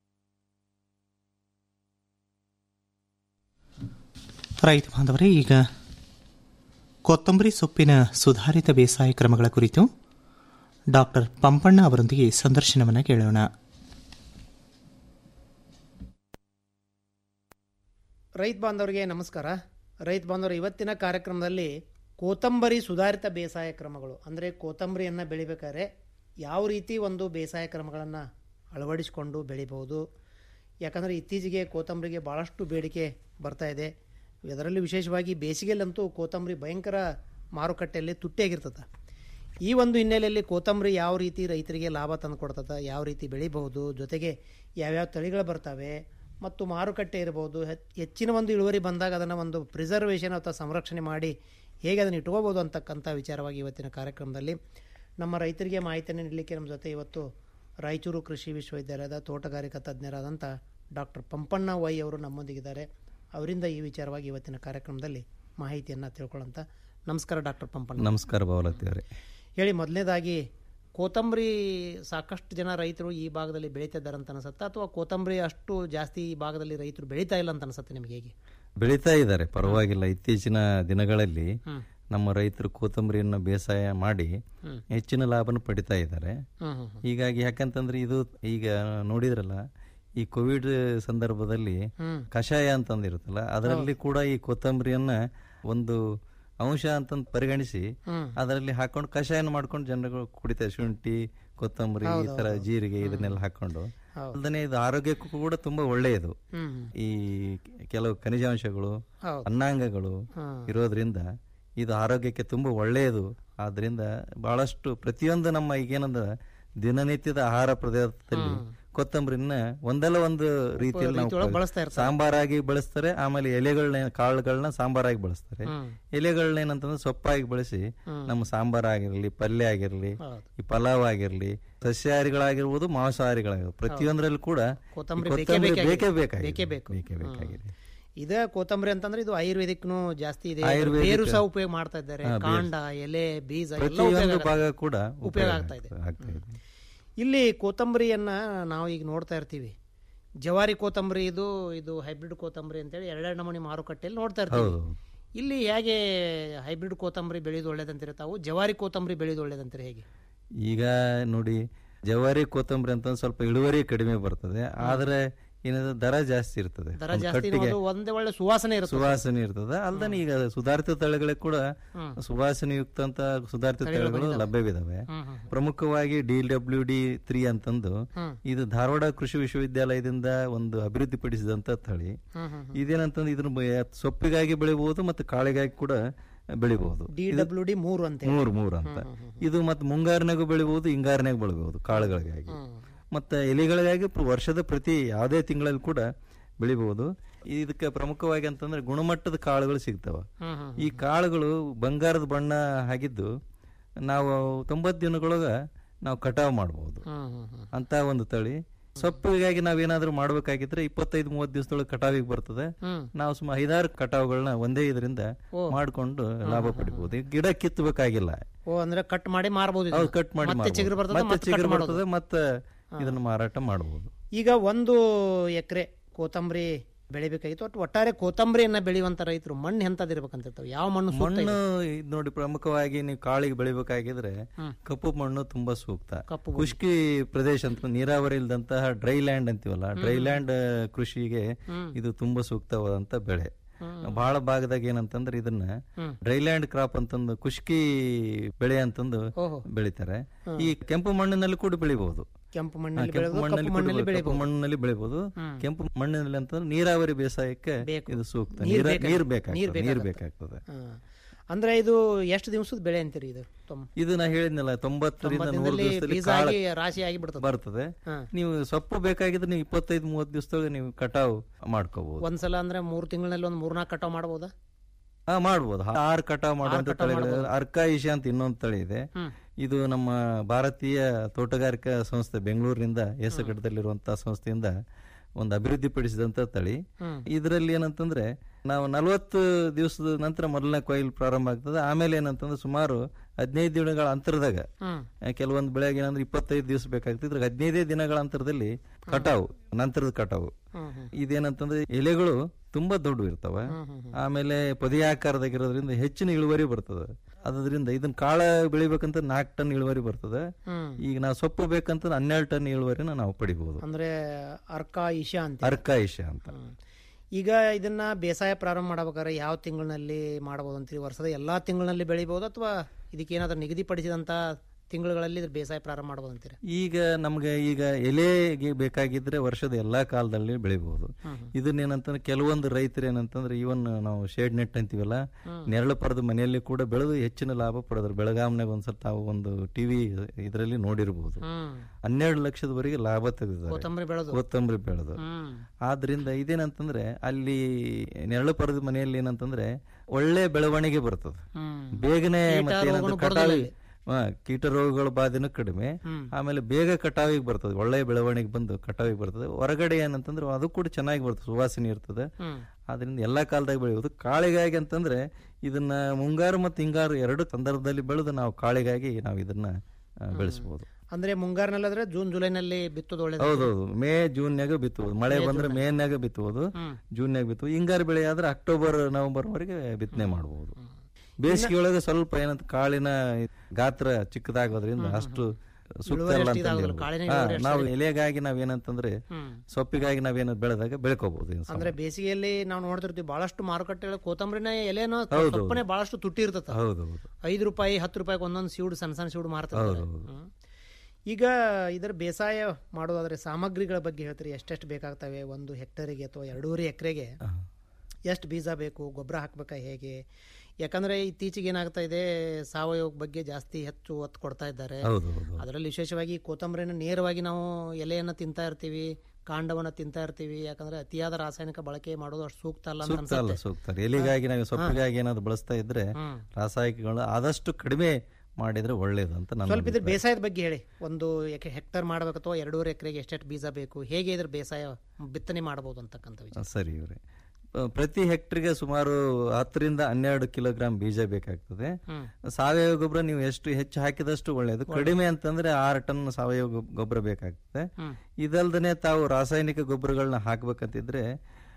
ರೈತ ಬಾಂಧವರೇ ಈಗ ಕೊತ್ತಂಬರಿ ಸೊಪ್ಪಿನ ಸುಧಾರಿತ ಬೇಸಾಯ ಕ್ರಮಗಳ ಕುರಿತು ಡಾಕ್ಟರ್ ಪಂಪಣ್ಣ ಅವರೊಂದಿಗೆ ಸಂದರ್ಶನವನ್ನು ಕೇಳೋಣ ರೈತ ಬಾಂಧವರಿಗೆ ನಮಸ್ಕಾರ ರೈತ ಬಾಂಧವರು ಇವತ್ತಿನ ಕಾರ್ಯಕ್ರಮದಲ್ಲಿ ಕೋತಂಬರಿ ಸುಧಾರಿತ ಬೇಸಾಯ ಕ್ರಮಗಳು ಅಂದರೆ ಕೋತಂಬರಿಯನ್ನು ಬೆಳಿಬೇಕಾದ್ರೆ ಯಾವ ರೀತಿ ಒಂದು ಬೇಸಾಯ ಕ್ರಮಗಳನ್ನು ಅಳವಡಿಸಿಕೊಂಡು ಬೆಳಿಬಹುದು ಯಾಕಂದರೆ ಇತ್ತೀಚೆಗೆ ಕೋತಂಬರಿಗೆ ಭಾಳಷ್ಟು ಬೇಡಿಕೆ ಬರ್ತಾ ಇದೆ ಅದರಲ್ಲಿ ವಿಶೇಷವಾಗಿ ಬೇಸಿಗೆಯಲ್ಲಂತೂ ಕೋತಂಬರಿ ಭಯಂಕರ ಮಾರುಕಟ್ಟೆಯಲ್ಲಿ ತುಟ್ಟಿಯಾಗಿರ್ತದೆ ಈ ಒಂದು ಹಿನ್ನೆಲೆಯಲ್ಲಿ ಕೋತಂಬರಿ ಯಾವ ರೀತಿ ರೈತರಿಗೆ ಲಾಭ ತಂದು ಕೊಡ್ತದೆ ಯಾವ ರೀತಿ ಬೆಳಿಬಹುದು ಜೊತೆಗೆ ಯಾವ್ಯಾವ ತಳಿಗಳು ಬರ್ತವೆ ಮತ್ತು ಮಾರುಕಟ್ಟೆ ಇರ್ಬೋದು ಹೆಚ್- ಹೆಚ್ಚಿನ ಒಂದು ಇಳುವರಿ ಬಂದಾಗ ಅದನ್ನು ಒಂದು ಪ್ರಿಸರ್ವೇಷನ್ ಅಥವಾ ಸಂರಕ್ಷಣೆ ಮಾಡಿ ಹೇಗೆ ಅದನ್ನು ಇಟ್ಕೋಬೋದು ಅಂತಕ್ಕಂಥ ವಿಚಾರವಾಗಿ ಇವತ್ತಿನ ಕಾರ್ಯಕ್ರಮದಲ್ಲಿ ನಮ್ಮ ರೈತರಿಗೆ ಮಾಹಿತಿಯನ್ನು ನೀಡಲಿಕ್ಕೆ ನಮ್ಮ ಜೊತೆ ಇವತ್ತು ರಾಯಚೂರು ಕೃಷಿ ವಿಶ್ವವಿದ್ಯಾಲಯದ ತೋಟಗಾರಿಕಾ ತಜ್ಞರಾದಂಥ ಡಾಕ್ಟರ್ ಪಂಪಣ್ಣ ವೈ ಅವರು ನಮ್ಮೊಂದಿಗಿದ್ದಾರೆ ಅವರಿಂದ ಈ ವಿಚಾರವಾಗಿ ಇವತ್ತಿನ ಕಾರ್ಯಕ್ರಮದಲ್ಲಿ ಮಾಹಿತಿಯನ್ನು ತಿಳ್ಕೊಳ್ಳೋಂಥ ನಮಸ್ಕಾರ ಡಾಕ್ಟರ್ ಪಂಪಣ್ಣ ನಮಸ್ಕಾರ ಬಾವಲತ್ತಿ ಅವರೇ ಹೇಳಿ ಮೊದಲನೇದಾಗಿ ಕೋತಂಬರಿ ಸಾಕಷ್ಟು ಜನ ರೈತರು ಈ ಭಾಗದಲ್ಲಿ ಬೆಳೀತಾ ಇದ್ದಾರೆ ಅಂತ ಅನಿಸುತ್ತಾ ಅಥವಾ ಕೋತಂಬರಿ ಅಷ್ಟು ಜಾಸ್ತಿ ಈ ಭಾಗದಲ್ಲಿ ರೈತರು ಬೆಳೀತಾ ಇಲ್ಲ ಅಂತ ಅನಿಸುತ್ತೆ ನಿಮಗೆ ಹೇಗೆ ಬೆಳೀತಾ ಇದ್ದಾರೆ ಪರವಾಗಿಲ್ಲ ಇತ್ತೀಚಿನ ದಿನಗಳಲ್ಲಿ ಹ್ಮ್. ನಮ್ಮ ರೈತರು ಕೊತ್ತಂಬರಿಯನ್ನು ಬೇಸಾಯ ಮಾಡಿ ಹ್ಮ್. ಹೆಚ್ಚಿನ ಲಾಭನ ಪಡಿತಾ ಇದ್ದಾರೆ ಹ್ಮ್, ಹ್ಮ್, ಹ್ಮ್. ಹೀಗಾಗಿ ಯಾಕಂತಂದ್ರೆ ಇದು ಈಗ ನೋಡಿದ್ರಲ್ಲ ಈ ಕೋವಿಡ್ ಸಂದರ್ಭದಲ್ಲಿ ಹ್ಮ್. ಕಷಾಯ ಅಂತಂದಿರುತ್ತಲ್ಲ ಅದರಲ್ಲಿ ಕೂಡ ಈ ಕೊತ್ತಂಬರಿಯನ್ನ ಒಂದು ಅಂಶ ಅಂತ ಪರಿಗಣಿಸಿ ಹ್ಮ್. ಅದರಲ್ಲಿ ಹಾಕೊಂಡು ಕಷಾಯನ ಮಾಡ್ಕೊಂಡು ಜನಗಳು ಕುಡಿತಾರೆ ಶುಂಠಿ ಕೊತ್ತಂಬರಿ ಈ ಹೌದು, ತರ ಹೌದು. ಜೀರಿಗೆ ಇದನ್ನೆಲ್ಲ ಹಾಕೊಂಡು ಹೌದು. ಅಲ್ಲದೆ ಇದು ಆರೋಗ್ಯಕ್ಕೂ ಕೂಡ ತುಂಬಾ ಒಳ್ಳೆಯದು ಹ್ಮ್. ಈ ಕೆಲವು ಖನಿಜಾಂಶಗಳು ಹೌದು. ಅನ್ನಾಂಗಗಳು ಹ್ಮ್. ಇರೋದ್ರಿಂದ ಇದು ಆರೋಗ್ಯಕ್ಕೆ ತುಂಬಾ ಒಳ್ಳೆಯದು ಆದ್ರಿಂದ ಬಹಳಷ್ಟು ಪ್ರತಿಯೊಂದು ನಮ್ಮ ಈಗೇನಂದ ದಿನನಿತ್ಯದ ಆಹಾರ ಪದಾರ್ಥದಲ್ಲಿ ಕೊತ್ತಂಬರಿನ ಒಂದಲ್ಲ ಒಂದು ರೀತಿಯಲ್ಲಿ ರೀತಿಯೊಳಗೆ ನಾವು ಬಳಸ್ತಾ ಇರ್ತಾರೆ. ಸಾಂಬಾರಾಗಿ ಬಳಸ್ತಾರೆ ಆಮೇಲೆ ಎಲೆಗಳನ್ನ ಕಾಳುಗಳನ್ನ ಸಾಂಬಾರಾಗಿ ಬಳಸ್ತಾರೆ ಹ್ಮ್. ಎಲೆಗಳನ್ನ ಏನಂತಂದ್ರೆ ಸೊಪ್ಪಾಗಿ ಬಳಸಿ ಹ್ಮ್. ನಮ್ಮ ಸಾಂಬಾರ್ ಆಗಿರ್ಲಿ ಪಲ್ಯ ಆಗಿರ್ಲಿ ಹೌದು. ಈ ಪಲಾವ್ ಆಗಿರ್ಲಿ ಸಸ್ಯಾಹಾರಿಗಳಾಗಿರ್ಬೋದು ಮಾಂಸಾಹಾರಿಗಳಾಗಿರ್ಬೋದು ಪ್ರತಿಯೊಂದರಲ್ಲೂ ಕೂಡ ಈ ಕೊತ್ತಂಬರಿ ಬೇಕೇ ಕೊತ್ತಂಬರಿ ಬೇಕಾಗಿದೆ. ಬೇಕೇ ಬೇಕಾಗಿದೆ ಬೇಕೇ ಬೇಕು. ಬೇಕೇ ಬೇಕಾಗಿದೆ ಇದೇ ಕೋತಂಬರಿ ಅಂತಂದ್ರೆ ಇದು ಆಯುರ್ವೇದಿಕ್ನು ಜಾಸ್ತಿ ಇದೆ ಆಯುರ್ವೇದಿಕ್ ಬೇರು ಸಹ ಉಪಯೋಗ ಮಾಡ್ತಾ ಇದ್ದಾರೆ ಹಾ, ಬೇರು. ಕಾಂಡ ಎಲೆ ಬೀಜ ಎಲ್ಲ ಪ್ರತಿಯೊಂದು ಉಪಯೋಗ ಭಾಗ ಆಗ್ತಾ- ಕೂಡ ಉಪಯೋಗ ಆಗ್ತಾ ಇದೆ ಆಗ್ತಾ ಇದೆ ಇಲ್ಲಿ ಕೋತಂಬರಿಯನ್ನ ನಾವು ಈಗ ನೋಡ್ತಾ ಇರ್ತೀವಿ ಜವಾರಿ ಕೋತಂಬರಿ ಇದು ಇದು ಹೈಬ್ರಿಡ್ ಕೋತಂಬರಿ ಅಂತೇಳಿ ಎರಡೆರಡು ನಮೂನಿ ಮಾರುಕಟ್ಟೆಯಲ್ಲಿ ನೋಡ್ತಾ ಇರ್ತೀವಿ ಹೌದು. ಇಲ್ಲಿ ಹೇಗೆ ಹೈಬ್ರಿಡ್ ಕೋತಂಬರಿ ಬೆಳೆಯೋದು ಒಳ್ಳೇದಂತೀರಿ ತಾವು ಜವಾರಿ ಕೋತಂಬರಿ ಬೆಳೆಯೋದು ಒಳ್ಳೇದಂತೀರಿ ಹೇಗೆ ಈಗ ನೋಡಿ ಜವಾರಿ ಕೊತ್ತಂಬರಿ ಅಂತ ಸ್ವಲ್ಪ ಇಳುವರಿ ಕಡಿಮೆ ಬರ್ತದೆ ಆದ್ರೆ ಏನಾದ್ರು ದರ ಜಾಸ್ತಿ ಇರ್ತದೆ ದರ ಒಂದು ಜಾಸ್ತಿ ಕಟ್ಟಿಗೆ ಇರೋದು ಒಂದೇ ಒಳ್ಳೆ ಸುವಾಸನೆ ಇರುತ್ತೆ ಸುವಾಸನೆ ಇರ್ತದೆ ಅಲ್ದನೆ ಈಗ ಸುಧಾರಿತ ತಳಿಗಳಿಗೆ ಕೂಡ ಹ್ಮ್. ಸುವಾಸನೆ ಯುಕ್ತ ಅಂತ ಸುಧಾರಿತ ತಳಿಗಳು ತಳಿಗಳು ಬಂದಿದಾವೆ. ಲಭ್ಯವಿದಾವೆ ಹ್ಮ್, ಹ್ಮ್. ಪ್ರಮುಖವಾಗಿ ಡಿ ಡಬ್ಲ್ಯೂ ಡಿ ತ್ರೀ ಅಂತಂದು ಹ್ಮ್. ಇದು ಧಾರವಾಡ ಕೃಷಿ ವಿಶ್ವವಿದ್ಯಾಲಯದಿಂದ ಒಂದು ಅಭಿವೃದ್ಧಿಪಡಿಸಿದಂತ ತಳಿ ಹ್ಮ್, ಹ್ಮ್, ಹ್ಮ್. ಇದೇನಂತಂದ್ರೆ ಇದನ್ನ ಬ- ಸೊಪ್ಪಿಗಾಗಿ ಬೆಳಿಬಹುದು ಮತ್ತು ಕಾಳಿಗಾಗಿ ಕೂಡ ಬೆಳಿಬಹುದು ಡಿ ಇದು- ಡಬ್ಲ್ಯೂ ಡಿ ಮೂರು ಅಂತ ಹೇಳಿ. ಮೂರು ಮೂರು ಅಂತ ಇದು ಮತ್ತೆ ಮುಂಗಾರಿನಾಗೂ ಬೆಳಿಬಹುದು ಹಿಂಗಾರಿನಾಗ ಬೆಳಿಬಹುದು ಕಾಳುಗಳಿಗಾಗಿ ಮತ್ತೆ ಎಲೆಗಳಿಗಾಗಿ ಪ್ರ- ವರ್ಷದ ಪ್ರತಿ ಯಾವುದೇ ತಿಂಗಳಲ್ಲಿ ಕೂಡ ಬೆಳಿಬಹುದು ಇದಕ್ಕೆ ಪ್ರಮುಖವಾಗಿ ಅಂತಂದ್ರೆ ಗುಣಮಟ್ಟದ ಕಾಳುಗಳು ಸಿಗ್ತವ ಹ್ಮ್, ಹ್ಮ್, ಈ ಕಾಳುಗಳು ಬಂಗಾರದ ಬಣ್ಣ ಆಗಿದ್ದು ನಾವು ತೊಂಬತ್ತು ದಿನಗಳೊಳಗ ನಾವು ಕಟಾವು ಮಾಡಬಹುದು ಹ್ಮ್, ಹ್ಮ್, ಹ್ಮ್. ಅಂತ ಒಂದು ತಳಿ ಸೊಪ್ಪಿಗಾಗಿ ನಾವೇನಾದ್ರೂ ಮಾಡ್ಬೇಕಾಗಿದ್ರೆ ಇಪ್ಪತ್ತೈದು ಮೂವತ್ತು ದಿವಸದೊಳಗೆ ಕಟಾವಿಗೆ ಬರ್ತದೆ ಹ್ಮ್. ನಾವು ಸುಮಾರು ಐದಾರು ಕಟಾವುಗಳನ್ನ ಒಂದೇ ಇದರಿಂದ ಓ. ಮಾಡ್ಕೊಂಡು ಲಾಭ ಪಡಿಬಹುದು ಈ ಗಿಡ ಕಿತ್ತಬೇಕಾಗಿಲ್ಲ ಓ ಅಂದ್ರೆ ಕಟ್ ಮಾಡಿ ಮಾರಬಹುದು ಇದನ್ನ. ಹೌದು ಕಟ್ ಮಾಡಿ ಮತ್ತೆ ಮಾರ್ಬೋದು. ಚಿಗುರು ಬರ್ತದೆ ಮತ್ತೆ ಮತ್ತೆ ಚಿಗುರು cut ಮಾಡೋದು. ಬರ್ತದೆ ಮತ್ತೆ ಇದನ್ನ ಮಾರಾಟ ಮಾಡಬಹುದು ಈಗ ಒಂದು ಎಕರೆ ಕೋತಂಬರಿ ಬೆಳಿಬೇಕಾಗಿತ್ತು ಒಟ್ಟು ಒಟ್ಟಾರೆ ಕೋತಂಬರಿಯನ್ನ ಬೆಳೆಯುವಂತ ರೈತರು ಮಣ್ಣು ಎಂತದಿರ್ಬೇಕಂತ ಇರ್ತಾವೆ ಯಾವ ಮಣ್ಣು ಸೂಕ್ತ ಮಣ್ಣು ಇದೆ? ಇದ್ ನೋಡಿ ಪ್ರಮುಖವಾಗಿ ನೀವು ಕಾಳಿಗೆ ಬೆಳಿಬೇಕಾಗಿದ್ರೆ ಹ್ಮ್. ಕಪ್ಪು ಮಣ್ಣು ತುಂಬಾ ಸೂಕ್ತ ಕಪ್ಪು ಮಣ್ಣು. ಖುಷ್ಕಿ ಪ್ರದೇಶ ಅಂತ ನೀರಾವರಿ ಇಲ್ದಂತಹ ಡ್ರೈ ಲ್ಯಾಂಡ್ ಅಂತೀವಲ್ಲ ಡ್ರೈ ಲ್ಯಾಂಡ್ ಕೃಷಿಗೆ ಹ್ಮ್. ಇದು ತುಂಬಾ ಸೂಕ್ತವಾದಂತ ಬೆಳೆ ಹ್ಮ್. ಬಹಳ ಭಾಗದಾಗ ಏನಂತಂದ್ರೆ ಇದನ್ನ ಹ್ಮ್. ಡ್ರೈಲ್ಯಾಂಡ್ ಕ್ರಾಪ್ ಅಂತಂದು ಖುಷ್ಕಿ ಬೆಳೆ ಅಂತಂದು ಓಹೋ. ಬೆಳಿತಾರೆ ಹ್ಮ್. ಈ ಕೆಂಪು ಮಣ್ಣಿನಲ್ಲಿ ಕೂಡ ಬೆಳಿಬಹುದು ಕೆಂಪು ಹಾ, ಮಣ್ಣಲ್ಲಿ ಕೆಂಪು ಬೆಳೆದು ಮಣ್ಣಲ್ಲಿ ಕಪ್ಪು ಕೂಡ ಮಣ್ಣಲ್ಲಿ ಬೆಳೆ- ಕಪ್ಪು ಬೆಳಿಬಹುದು ಮಣ್ಣಿನಲ್ಲಿ ಬೆಳಿಬಹುದು ಹ್ಮ್. ಕೆಂಪು ಮಣ್ಣಿನಲ್ಲಿ ಅಂತಂದ್ರೆ ನೀರಾವರಿ ಬೇಸಾಯಕ್ಕೆ ಇದು ಸೂಕ್ತ ನೀರ್ ನೀರ- ಬೇಕಾಗ್ತದೆ. ನೀರ್ ನೀರ್ ಬೇಕಾಗ್ತದೆ ನೀರ್ ಬೇಕಾಗ್ತದೆ. ಬೇಕಾಗ್ತದೆ ಹಾ. ಅಂದ್ರೆ ಇದು ಎಷ್ಟು ದಿವಸದ ಬೆಳೆ ಅಂತೀರಿ ಇದು ತೊಂಬ- ಇದು ನಾ ಹೇಳಿದ್ನಲ್ಲ ತೊಂಬತ್ತರಿಂದ ನೂರು ತೊಂಬತ್ತರಲ್ಲಿ ದಿವಸದಲ್ಲಿ ಬೀಜ ಕಾಳ ಆಗಿ ರಾಶಿ ಆಗಿ ಬಿಡ್ತದೆ ಬರ್ತದೆ ಹಾ. ನೀವು ಸೊಪ್ಪು ಬೇಕಾಗಿದ್ರೆ ನೀವು ಇಪ್ಪತ್ತೈದು ಮೂವತ್ತು ದಿವಸದೊಳಗೆ ನೀವು ಕಟಾವು ಮಾಡ್ಕೋಬಹುದು ಒಂದ್ಸಲ ಅಂದ್ರೆ ಮೂರು ತಿಂಗಳಲ್ಲಿ ಒಂದು ಮೂರ್ನಾಲ್ಕು ಕಟಾವ್ ಮಾಡಬಹುದಾ ಹಾ ಮಾಡ್ಬೋದು ಆರು ಕಟಾವು ಮಾಡುವಂತ ಕಟಾವು ತಳಿಗಳು ಮಾಡ್ಬೋದು. ಅರ್ಕಾಯಿಷ ಅಂತ ಇನ್ನೊಂದು ತಳಿ ಇದೆ ಹ್ಮ್. ಇದು ನಮ್ಮ ಭಾರತೀಯ ತೋಟಗಾರಿಕಾ ಸಂಸ್ಥೆ ಬೆಂಗಳೂರಿನಿಂದ ಏಸಗಡದಲ್ಲಿರುವಂತಹ ಸಂಸ್ಥೆಯಿಂದ ಒಂದು ಅಭಿವೃದ್ಧಿಪಡಿಸಿದಂತ ತಳಿ ಹ್ಮ್. ಇದರಲ್ಲಿ ಏನಂತಂದ್ರೆ ನಾವು ನಲವತ್ತು ದಿವಸದ ನಂತರ ಮೊದಲನೇ ಕೊಯ್ಲು ಪ್ರಾರಂಭ ಆಗ್ತದೆ ಆಮೇಲೆ ಏನಂತಂದ್ರೆ ಸುಮಾರು ಹದಿನೈದು ದಿನಗಳ ಅಂತರದಾಗ ಹ್ಮ್. ಆ, ಕೆಲವೊಂದು ಬೆಳೆಗೆ ಏನಂದ್ರೆ ಇಪ್ಪತ್ತೈದು ದಿವಸ ಬೇಕಾಗ್ತದೆ ಇದ್ರಾಗ ಹದಿನೈದೇ ದಿನಗಳ ಅಂತರದಲ್ಲಿ ಕಟಾವು ನಂತರದ ಕಟಾವು ಹ್ಮ್, ಹ್ಮ್. ಇದೇನಂತಂದ್ರೆ ಎಲೆಗಳು ತುಂಬಾ ದೊಡ್ಡ ಇರ್ತಾವ ಆಮೇಲೆ ಪೊದೆಯಾಕಾರದಾಗಿರೋದ್ರಿಂದ ಹೆಚ್ಚಿನ ಇಳುವರಿ ಬರ್ತದೆ ಅದರಿಂದ ಇದನ್ನ ಕಾಳ ಬೆಳಿಬೇಕಂತ ನಾಲ್ಕು ಟನ್ ಇಳುವರಿ ಬರ್ತದೆ ಹ್ಮ್. ಈಗ ನಾವು ಸೊಪ್ಪು ಬೇಕಂತ ಹನ್ನೆರಡು ಟನ್ ಇಳುವರಿನ ನಾವು ಪಡಿಬಹುದು ಅಂದ್ರೆ ಅರ್ಕಾ ಇಶಾ ಅಂತ ಅರ್ಕಾಯಿಷ ಅಂತ ಈಗ ಇದನ್ನ ಬೇಸಾಯ ಪ್ರಾರಂಭ ಮಾಡಬೇಕಾದ್ರೆ ಯಾವ ತಿಂಗಳಿನಲ್ಲಿ ಮಾಡಬಹುದು ಅಂತೀರಿ ವರ್ಷದ ಎಲ್ಲಾ ತಿಂಗಳಿನಲ್ಲಿ ಬೆಳಿಬಹುದು ಅಥವಾ ಇದಕ್ಕೆ ಏನಾದ್ರೂ ನಿಗದಿಪಡಿಸಿದಂತ ತಿಂಗಳುಗಳಲ್ಲಿ ಇದ್ರ ಬೇಸಾಯ ಪ್ರಾರಂಭ ಮಾಡಬಹುದು ಅಂತೀರಿ ಈಗ ನಮ್ಗೆ ಈಗ ಎಲೆಗೆ ಬೇಕಾಗಿದ್ರೆ ವರ್ಷದ ಎಲ್ಲಾ ಕಾಲದಲ್ಲಿ ಬೆಳಿಬಹುದು ಇದನ್ನೇನಂತಂದ್ರೆ ಕೆಲವೊಂದು ರೈತರು ಏನಂತಂದ್ರೆ ಇವನ್ ನಾವು ಶೇಡ್ ನೆಟ್ ಅಂತೀವಲ್ಲ ನೆರಳು ಪಡೆದು ಮನೆಯಲ್ಲಿ ಕೂಡ ಬೆಳೆದು ಹೆಚ್ಚಿನ ಲಾಭ ಪಡೆದ್ರು ಬೆಳಗಾಂನಾಗ ಒಂದ್ಸಲ ತಾವು ಒಂದು ಟಿವಿ ಇದರಲ್ಲಿ ನೋಡಿರಬಹುದು ಹ್ಮ್. ಹನ್ನೆರಡು ಲಕ್ಷದವರೆಗೆ ಲಾಭ ತೆಗೆದಿದ್ದಾರೆ ಕೊತ್ತಂಬರಿ ಬೆಳೆದು. ಕೊತ್ತಂಬರಿ ಬೆಳೆದು ಹ್ಮ್. ಆದ್ರಿಂದ ಇದೇನಂತಂದ್ರೆ ಅಲ್ಲಿ ನೆರಳು ಪಡೆದ ಮನೆಯಲ್ಲಿ ಏನಂತಂದ್ರೆ ಒಳ್ಳೆ ಬೆಳವಣಿಗೆ ಬರ್ತದೆ ಹ್ಮ್. ಬೇಗನೆ ಕೀಟ ಮತ್ತೆ ಏನಂದ್ರೆ ರೋಗನು ಬರೋದಿಲ್ಲ ಕಟಾವಿ ಅಲ್ಲಿ. ಹಾ, ಕೀಟ ರೋಗಗಳ ಬಾಧೆನೂ ಕಡಿಮೆ ಹ್ಮ್. ಆಮೇಲೆ ಬೇಗ ಕಟಾವಿಗೆ ಬರ್ತದೆ ಒಳ್ಳೆ ಬೆಳವಣಿಗೆ ಬಂದು ಕಟಾವಿಗೆ ಬರ್ತದೆ ಹೊರಗಡೆ ಏನಂತಂದ್ರೆ ಅದು ಕೂಡ ಚೆನ್ನಾಗಿ ಬರ್ತದೆ ಸುವಾಸನೆ ಇರ್ತದೆ ಹ್ಮ್. ಆದ್ರಿಂದ ಎಲ್ಲಾ ಕಾಲದಾಗ ಬೆಳೆಯುವುದು ಕಾಳಿಗಾಗಿ ಅಂತಂದ್ರೆ ಇದನ್ನ ಮುಂಗಾರು ಮತ್ತು ಹಿಂಗಾರು ಎರಡು ಸಂದರ್ಭದಲ್ಲಿ ಬೆಳೆದು ನಾವು ಕಾಳಿಗಾಗಿ ನಾವು ಇದನ್ನ ಆ, ಬೆಳೆಸಬಹುದು ಅಂದ್ರೆ ಮುಂಗಾರಿನಲ್ಲಾದ್ರೆ ಜೂನ್ ಜುಲೈನಲ್ಲಿ ಬಿತ್ತೋದು ಒಳ್ಳೇದು ಹೌದೌದು ಮೇ ಜೂನ್ಯಾಗ ಬಿತ್ತಬಹುದು ಮಳೆ ಮೇ, ಬಂದ್ರೆ ಜೂನ್ಯಾಗ. ಮೇನ್ಯಾಗ ಬಿತ್ತಬಹುದು ಹ್ಮ್. ಜೂನ್ಯಾಗ ಬಿತ್ತಬಹುದು ಹಿಂಗಾರು ಬೆಳೆ ಆದ್ರೆ ಅಕ್ಟೋಬರ್ ನವೆಂಬರ್ ವರೆಗೆ ಬಿತ್ತನೆ ಮಾಡಬಹುದು ಬೇಸಿಗೆ ಒಳಗೆ ಸ್ವಲ್ಪ ಏನಂತ ಕಾಳಿನ ಗಾತ್ರ ಚಿಕ್ಕದಾಗೋದ್ರಿಂದ ಅಷ್ಟು ಸೂಕ್ತ ಇಳುವರಿ ಅಲ್ಲ ಅಷ್ಟು ಅಂತ ಇದಾಗೋದಿಲ್ಲ, ಹೇಳ್ಬೋದು. ಕಾಳಿನ ಹಾ, ಇಳುವರಿ ಅಷ್ಟು ನಾವು ಇದೆ. ಎಲೆಗಾಗಿ ನಾವೇನಂತಂದ್ರೆ ಹ್ಮ್. ಸೊಪ್ಪಿಗಾಗಿ ನಾವೇನ ಬೆಳೆದಾಗ ಬೆಳ್ಕೋಬಹುದು ಅಂದ್ರೆ ಬೇಸಿಗೆಯಲ್ಲಿ ನಾವು ನೋಡ್ತಿರ್ತೀವಿ ಬಹಳಷ್ಟು ಮಾರುಕಟ್ಟೆ ಕೋತಂಬರಿನ ಎಲೆನೋ ಹೌದು, ಸೊಪ್ಪನೆ ಬಹಳಷ್ಟು ತುಟ್ಟಿ ಇರ್ತದ ಹೌದೌದು ಐದು ರೂಪಾಯಿ ಹತ್ತು ರೂಪಾಯಿ ಒಂದೊಂದು ಸೀಡು ಸಣ್ಣ ಸಣ್ಣ ಸೀಡು ಮಾರ್ತಿರ್ತಾರೆ ಹೌದೌದು. ಹ್ಮ್. ಈಗ ಇದರ ಬೇಸಾಯ ಮಾಡೋದಾದ್ರೆ ಸಾಮಗ್ರಿಗಳ ಬಗ್ಗೆ ಹೇಳ್ತೀರಿ ಎಷ್ಟೆಷ್ಟು ಬೇಕಾಗ್ತವೆ ಒಂದು ಹೆಕ್ಟರಿಗೆ ಅಥವಾ ಎರಡೂವರೆ ಎಕರೆಗೆ ಎಷ್ಟು ಬೀಜ ಬೇಕು ಗೊಬ್ಬರ ಹಾಕ್ಬೇಕಾ ಹೇಗೆ ಯಾಕಂದ್ರೆ ಇತ್ತೀಚೆಗೆ ಏನಾಗ್ತಾ ಇದೆ ಸಾವಯವ ಬಗ್ಗೆ ಜಾಸ್ತಿ ಹೆಚ್ಚು ಒತ್ತು ಕೊಡ್ತಾ ಇದ್ದಾರೆ ಹೌದು, ಹೌದು. ಅದರಲ್ಲಿ ವಿಶೇಷವಾಗಿ ಕೊತ್ತಂಬರಿನ ನೇರವಾಗಿ ನಾವು ಎಲೆಯನ್ನ ತಿಂತಾ ಇರ್ತೀವಿ ಕಾಂಡವನ್ನ ತಿಂತಾ ಇರ್ತೀವಿ ಯಾಕಂದ್ರೆ ಅತಿಯಾದ ರಾಸಾಯನಿಕ ಬಳಕೆ ಮಾಡೋದು ಅಷ್ಟು ಸೂಕ್ತ ಅಲ್ಲ ಅಂತ ಸೂಕ್ತ ಅಲ್ಲ ಅನ್ಸುತ್ತೆ. ಸೂಕ್ತ ಎಲೆಗಾಗಿ ನಾವು ಸೊಪ್ಪಿಗಾಗಿ ಏನಾದ್ರು ಬಳಸ್ತಾ ಇದ್ರೆ ಹ್ಮ್. ರಾಸಾಯನಿಕಗಳು ಆದಷ್ಟು ಕಡಿಮೆ ಮಾಡಿದ್ರೆ ಒಳ್ಳೇದು ಅಂತ ನನ್ನ ಸ್ವಲ್ಪ ಇದ್ರ ಅಭಿಪ್ರಾಯ. ಬೇಸಾಯದ ಬಗ್ಗೆ ಹೇಳಿ ಒಂದು ಎಕೆ ಹೆಕ್ಟರ್ ಮಾಡಬೇಕು ಅಥವಾ ಎರಡೂವರೆ ಎಕರೆಗೆ ಎಷ್ಟೆಷ್ಟು ಬೀಜ ಬೇಕು ಹೇಗೆ ಇದ್ರ ಬೇಸಾಯ ಬಿತ್ತನೆ ಮಾಡಬಹುದು ಅಂತಕ್ಕಂಥ ವಿಚಾರ ಸರಿ ಇವ್ರೆ ಅಹ್, ಪ್ರತಿ ಹೆಕ್ಟರ್ಗೆ ಸುಮಾರು ಹತ್ತರಿಂದ ಹನ್ನೆರಡು ಕಿಲೋಗ್ರಾಂ ಬೀಜ ಬೇಕಾಗ್ತದೆ ಹ್ಮ್. ಸಾವಯವ ಗೊಬ್ಬರ ನೀವು ಎಷ್ಟು ಹೆಚ್ಚು ಹಾಕಿದಷ್ಟು ಒಳ್ಳೆಯದು ಕಡಿಮೆ ಅಂತಂದ್ರೆ ಆರು ಟನ್ ಸಾವಯವ ಗೊಬ್- ಗೊಬ್ಬರ ಬೇಕಾಗ್ತದೆ ಹ್ಮ್. ಇದಲ್ದನೆ ತಾವು ರಾಸಾಯನಿಕ ಗೊಬ್ಬರಗಳನ್ನ ಹಾಕ್ಬೇಕಂತಿದ್ರೆ